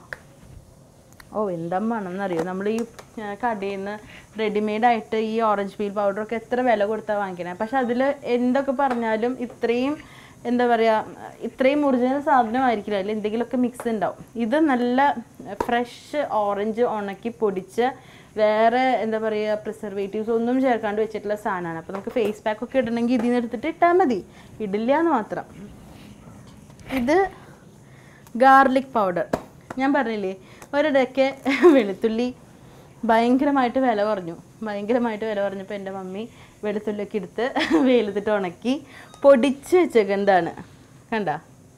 ഓ എന്തമ്മാണെന്നറിയോ നമ്മൾ ഈ ആ, കടയിൽ നിന്ന് റെഡിമെയ്ഡ് ആയിട്ട് ഈ ഓറഞ്ച് പീൽ പൗഡറൊക്കെ എത്ര വില കൊടുത്താൽ വാങ്ങിക്കണേ പക്ഷെ അതിൽ എന്തൊക്കെ പറഞ്ഞാലും ഇത്രയും എന്താ പറയുക ഇത്രയും ഒറിജിനൽ സാധനമായിരിക്കില്ല അതിൽ എന്തെങ്കിലുമൊക്കെ മിക്സ് ഉണ്ടാവും ഇത് നല്ല ഫ്രഷ് ഓറഞ്ച് ഉണക്കി പൊടിച്ച് വേറെ എന്താ പറയുക പ്രിസർവേറ്റീവ്സ് ഒന്നും ചേർക്കാണ്ട് വെച്ചിട്ടുള്ള സാധനമാണ് അപ്പോൾ നമുക്ക് ഫേസ് പാക്ക് ഒക്കെ ഇടണമെങ്കിൽ ഇതിൽ നിന്ന് എടുത്തിട്ട് ഇട്ടാൽ മതി ഇടില്ല എന്ന് മാത്രം ഇത് ഗാർലിക് പൗഡർ ഞാൻ പറഞ്ഞില്ലേ ഒരിടയ്ക്ക് വെളുത്തുള്ളി ഭയങ്കരമായിട്ട് വില കുറഞ്ഞു ഭയങ്കരമായിട്ട് വില കുറഞ്ഞപ്പോൾ എൻ്റെ മമ്മി വെളുത്തുള്ളിയൊക്കെ എടുത്ത് വെയിലത്തിട്ട് ഉണക്കി പൊടിച്ച് വെച്ചേക്കുന്നതാണ് കണ്ട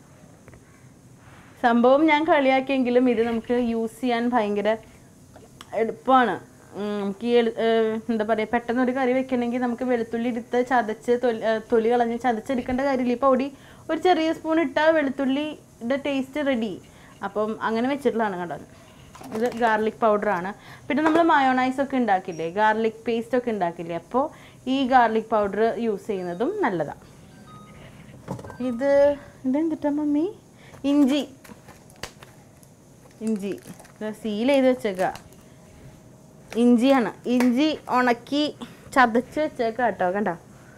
സംഭവം ഞാൻ കളിയാക്കിയെങ്കിലും ഇത് നമുക്ക് യൂസ് ചെയ്യാൻ ഭയങ്കര എളുപ്പമാണ് ഉം, നമുക്ക് ഈ എളു- ഏഹ് എന്താ പറയുക പെട്ടെന്ന് ഒരു കറി വെക്കണമെങ്കിൽ നമുക്ക് വെളുത്തുള്ളി എടുത്ത് ചതച്ച് തൊലി ഏഹ് തൊലി കളഞ്ഞ് ചതച്ചെടുക്കേണ്ട കാര്യമില്ല ഇപ്പോൾ പൊടി ഒരു ചെറിയ സ്പൂൺ ഇട്ടാൽ വെളുത്തുള്ളിയുടെ ടേസ്റ്റ് റെഡി അപ്പം അങ്ങനെ വെച്ചിട്ടുള്ളതാണ് കേട്ടോ ഇത് ഗാർലിക് പൗഡറാണ് പിന്നെ നമ്മൾ മയോണൈസ് ഒക്കെ ഉണ്ടാക്കില്ലേ ഗാർലിക് പേസ്റ്റ് ഒക്കെ ഉണ്ടാക്കില്ലേ അപ്പോൾ ഈ ഗാർലിക് പൗഡർ യൂസ് ചെയ്യുന്നതും നല്ലതാണ് ഇത് ഇതെന്തിട്ടാ മമ്മി ഇഞ്ചി ഇഞ്ചി സീൽ ചെയ്ത് വെച്ചേക്ക ഇഞ്ചിയാണ് ഇഞ്ചി ഉണക്കി ചതച്ച് വെച്ചേക്ക കേട്ടോ കണ്ട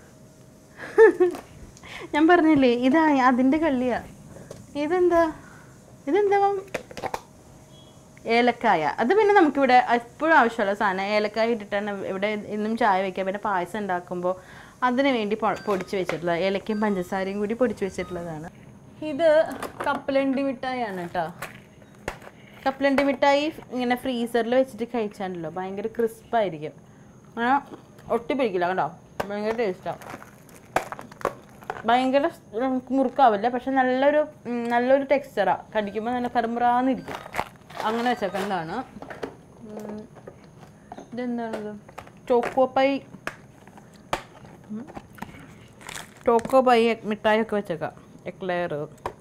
ഞാൻ പറഞ്ഞില്ലേ ഇതാ അതിൻ്റെ കള്ളിയാ ഇതെന്താ ഇതെന്താ മം? ഏലക്കായ അത് പിന്നെ നമുക്കിവിടെ എപ്പോഴും ആവശ്യമുള്ള സാധനം ഏലക്കായ ഇട്ടിട്ടാണ് ഇവിടെ ഇന്നും ചായ വെക്കുക പിന്നെ പായസം ഉണ്ടാക്കുമ്പോൾ അതിന് വേണ്ടി പൊ- പൊടിച്ച് വെച്ചിട്ടുള്ളത് ഏലക്കയും പഞ്ചസാരയും കൂടി പൊടിച്ച് വെച്ചിട്ടുള്ളതാണ് ഇത് കപ്പലണ്ടി മിഠായിയാണ് കേട്ടോ കപ്പലണ്ടി മിഠായി ഇങ്ങനെ ഫ്രീസറിൽ വെച്ചിട്ട് കഴിച്ചാണ്ടല്ലോ ഭയങ്കര ക്രിസ്പായിരിക്കും അങ്ങനെ ഒട്ടിപ്പിടിക്കില്ല കണ്ടോ ഭയങ്കര ടേസ്റ്റാണ് ഭയങ്കര നമുക്ക് മുറുക്കാവില്ല പക്ഷെ നല്ലൊരു ഉം, നല്ലൊരു ടെക്സ്ചറാണ് കടിക്കുമ്പോൾ നല്ല കറുമുറാന്നിരിക്കും അങ്ങനെ വെച്ചേക്കുന്നതാണ് ഉം, ഇതെന്താണത് ചോക്കോ പൈ ഉം. ചോക്കോ പൈ മിഠായി ഒക്കെ വെച്ചേക്കാം എക്ലെയർ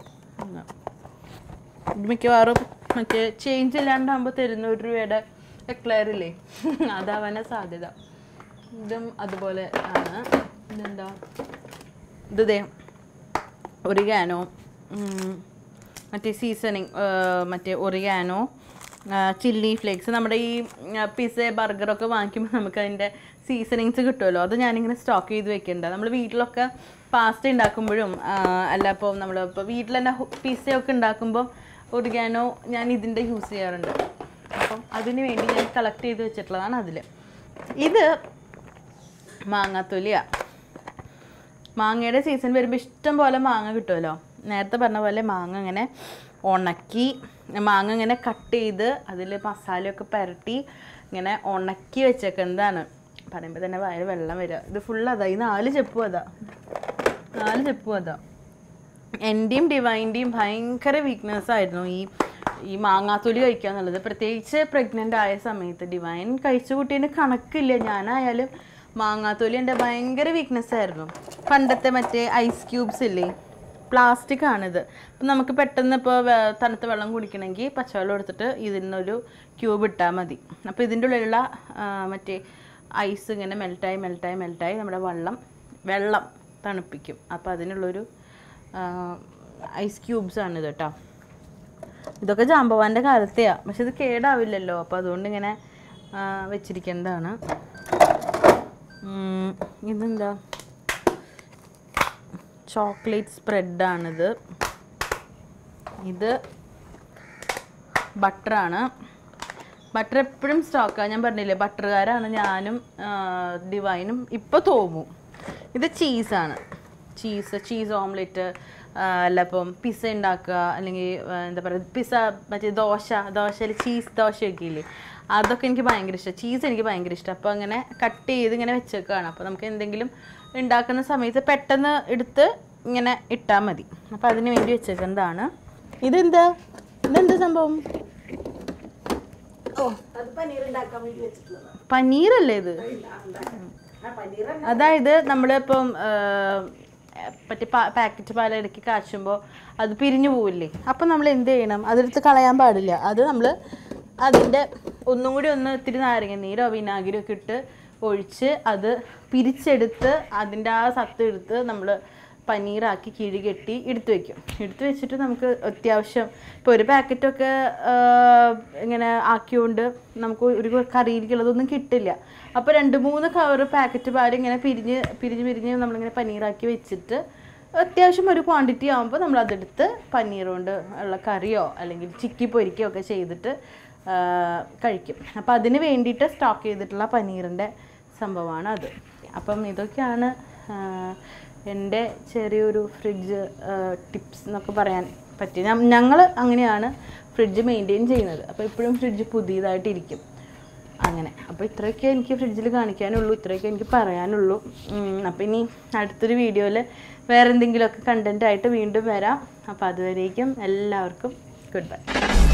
ഇത് മിക്കവാറും മറ്റേ ചേഞ്ച് ഇല്ലാണ്ടാകുമ്പോൾ തരുന്ന ഒരു രൂപയുടെ എക്ലെയർ ഇല്ലേ അതാവാനാ സാധ്യത ഇതും അതുപോലെ ആണ് ഇതെന്താ ഇത് ദേ ഒറിഗാനോ മറ്റേ സീസണിങ് മറ്റേ ഒറിഗാനോ ചില്ലി ഫ്ലേക്സ് നമ്മുടെ ഈ പിസ്സ ബർഗറൊക്കെ വാങ്ങിക്കുമ്പോൾ നമുക്ക് അതിൻ്റെ സീസണിങ്സ് കിട്ടുമല്ലോ അത് ഞാനിങ്ങനെ സ്റ്റോക്ക് ചെയ്ത് വെക്കുന്നുണ്ട് നമ്മൾ വീട്ടിലൊക്കെ പാസ്ത ഉണ്ടാക്കുമ്പോഴും ആ, അല്ല ഇപ്പോൾ നമ്മൾ ഇപ്പോൾ വീട്ടിൽ തന്നെ പിസ്സയൊക്കെ ഉണ്ടാക്കുമ്പോൾ ഒറിഗാനോ ഞാൻ ഇതിൻ്റെ യൂസ് ചെയ്യാറുണ്ട് അപ്പം അതിന് വേണ്ടി ഞാൻ കളക്ട് ചെയ്ത് വെച്ചിട്ടുള്ളതാണ് അതിൽ ഇത് മാങ്ങാത്തൊലിയാ മാങ്ങയുടെ സീസൺ വരുമ്പോൾ ഇഷ്ടം പോലെ മാങ്ങ കിട്ടുമല്ലോ നേരത്തെ പറഞ്ഞ പോലെ മാങ്ങ ഇങ്ങനെ ഉണക്കി മാങ്ങ ഇങ്ങനെ കട്ട് ചെയ്ത് അതിൽ മസാലയൊക്കെ പുരട്ടി ഇങ്ങനെ ഉണക്കി വെച്ചേക്കുന്നതാണ് പറയുമ്പോൾ തന്നെ വയറ് വെള്ളം വരിക ഇത് ഫുൾ അതാ ഈ നാല് ചെപ്പും അതാ നാല് ചെപ്പും അതാ എൻ്റെയും ഡിവൈൻ്റെയും ഭയങ്കര വീക്ക്നെസ് ആയിരുന്നു ഈ ഈ മാങ്ങാത്തൊലി കഴിക്കുക എന്നുള്ളത് പ്രത്യേകിച്ച് പ്രഗ്നൻ്റ് ആയ സമയത്ത് ഡിവൈൻ കഴിച്ച കുട്ടീന് കണക്കില്ല ഞാനായാലും മാങ്ങാത്തൊലി എൻ്റെ ഭയങ്കര വീക്ക്നെസ് ആയിരുന്നു പണ്ടത്തെ മറ്റേ ഐസ് ക്യൂബ്സ് ഇല്ലേ പ്ലാസ്റ്റിക് ആണിത് അപ്പം നമുക്ക് പെട്ടെന്ന് ഇപ്പോൾ തണുത്ത വെള്ളം കുടിക്കണമെങ്കിൽ പച്ചവെള്ളം എടുത്തിട്ട് ഇതിനൊരു ക്യൂബ് ഇട്ടാൽ മതി അപ്പോൾ ഇതിൻ്റെ ഉള്ളിലുള്ള ആ, മറ്റേ ഐസ് ഇങ്ങനെ മെൽറ്റായി മെൽറ്റായി മെൽറ്റായി നമ്മുടെ വെള്ളം വെള്ളം തണുപ്പിക്കും അപ്പോൾ അതിനുള്ളൊരു ഐസ് ക്യൂബ്സ് ആണ് ഇത് കേട്ടോ ഇതൊക്കെ ജാമ്പവാൻ്റെ കാലത്തെയാ പക്ഷെ ഇത് കേടാവില്ലല്ലോ അപ്പോൾ അതുകൊണ്ട് ഇങ്ങനെ ആ, വെച്ചിരിക്കേണ്ടതാണ് ഉം, ഇതെന്താ ചോക്ലേറ്റ് സ്പ്രെഡാണിത് ഇത് ബട്ടറാണ് ബട്ടർ എപ്പോഴും സ്റ്റോക്കാണ് ഞാൻ പറഞ്ഞില്ലേ ബട്ടറുകാരാണ് ഞാനും ആ, ഡിവൈനും ഇപ്പോൾ തോന്നും ഇത് ചീസാണ് ചീസ് ചീസ് ഓംലെറ്റ് അല്ല ഇപ്പം പിസ്സ ഉണ്ടാക്കുക അല്ലെങ്കിൽ ആ, എന്താ പറയുക പിസ്സ മറ്റേ ദോശ ദോശയിൽ ചീസ് ദോശയൊക്കെ ഇല്ലേ അതൊക്കെ എനിക്ക് ഭയങ്കര ഇഷ്ടം ചീസ് എനിക്ക് ഭയങ്കര ഇഷ്ടം അപ്പോൾ അങ്ങനെ കട്ട് ചെയ്ത് ഇങ്ങനെ വെച്ചേക്കാണ് അപ്പോൾ നമുക്ക് എന്തെങ്കിലും ഉണ്ടാക്കുന്ന സമയത്ത് പെട്ടെന്ന് എടുത്ത് ഇങ്ങനെ ഇട്ടാൽ മതി അപ്പോൾ അതിന് വേണ്ടി വെച്ചേക്കുന്നതാണ് ഇതെന്താ ഇതെന്താ സംഭവം ഓ അത് പനീർ ഉണ്ടാക്കാൻ വേണ്ടി വെച്ചിട്ടുള്ളത് പനീറല്ലേ ഇത് ആ പനീർ അതായത് നമ്മളിപ്പം ആ, മറ്റേ പാക്കറ്റ് പാൽ ഇടയ്ക്ക് കാച്ചുമ്പോൾ അത് പിരിഞ്ഞു പോവില്ലേ അപ്പം നമ്മൾ എന്ത് ചെയ്യണം അതെടുത്ത് കളയാൻ പാടില്ല അത് നമ്മൾ അതിൻ്റെ ഒന്നും കൂടി ഒന്ന് ഇത്തിരി നാരങ്ങ നീരോ വിനാഗിരിയോ ഒക്കെ ഇട്ട് ഒഴിച്ച് അത് പിരിച്ചെടുത്ത് അതിൻ്റെ ആ സത്ത് എടുത്ത് നമ്മൾ പനീറാക്കി കിഴി കെട്ടി എടുത്തു വെക്കും എടുത്തു വെച്ചിട്ട് നമുക്ക് അത്യാവശ്യം ഇപ്പോൾ ഒരു പാക്കറ്റൊക്കെ ഇങ്ങനെ ആക്കിയോണ്ട് നമുക്ക് ഒരു കറിയിലേക്കുള്ളതൊന്നും കിട്ടില്ല അപ്പോൾ രണ്ട് മൂന്ന് കവർ പാക്കറ്റ് പാൽ ഇങ്ങനെ പിരിഞ്ഞ് പിരിഞ്ഞ് പിരിഞ്ഞ് നമ്മളിങ്ങനെ പനീറാക്കി വെച്ചിട്ട് അത്യാവശ്യം ഒരു ക്വാണ്ടിറ്റി ആകുമ്പോൾ നമ്മൾ അതെടുത്ത് പനീർ കൊണ്ട് ഉള്ള കറിയോ അല്ലെങ്കിൽ ചിക്കി പൊരിക്കുകയോ ഒക്കെ ചെയ്തിട്ട് ആ, കഴിക്കും അപ്പോൾ അതിന് വേണ്ടിയിട്ട് സ്റ്റോക്ക് ചെയ്തിട്ടുള്ള പനീറിൻ്റെ സംഭവമാണ് അത് അപ്പം ഇതൊക്കെയാണ് ആ, എൻ്റെ ചെറിയൊരു ഫ്രിഡ്ജ് ടിപ്സ് എന്നൊക്കെ പറയാൻ പറ്റി ഞങ്ങൾ അങ്ങനെയാണ് ഫ്രിഡ്ജ് മെയിൻറ്റെയിൻ ചെയ്യുന്നത് അപ്പോൾ എപ്പോഴും ഫ്രിഡ്ജ് പുതിയതായിട്ടിരിക്കും അങ്ങനെ അപ്പോൾ ഇത്രയൊക്കെ എനിക്ക് ഫ്രിഡ്ജിൽ കാണിക്കാനുള്ളൂ ഇത്രയൊക്കെ എനിക്ക് പറയാനുള്ളൂ അപ്പോൾ ഇനി അടുത്തൊരു വീഡിയോയിൽ വേറെ എന്തെങ്കിലുമൊക്കെ കണ്ടൻ്റ് ആയിട്ട് വീണ്ടും വരാം അപ്പോൾ അതുവരേക്കും എല്ലാവർക്കും ഗുഡ് ബൈ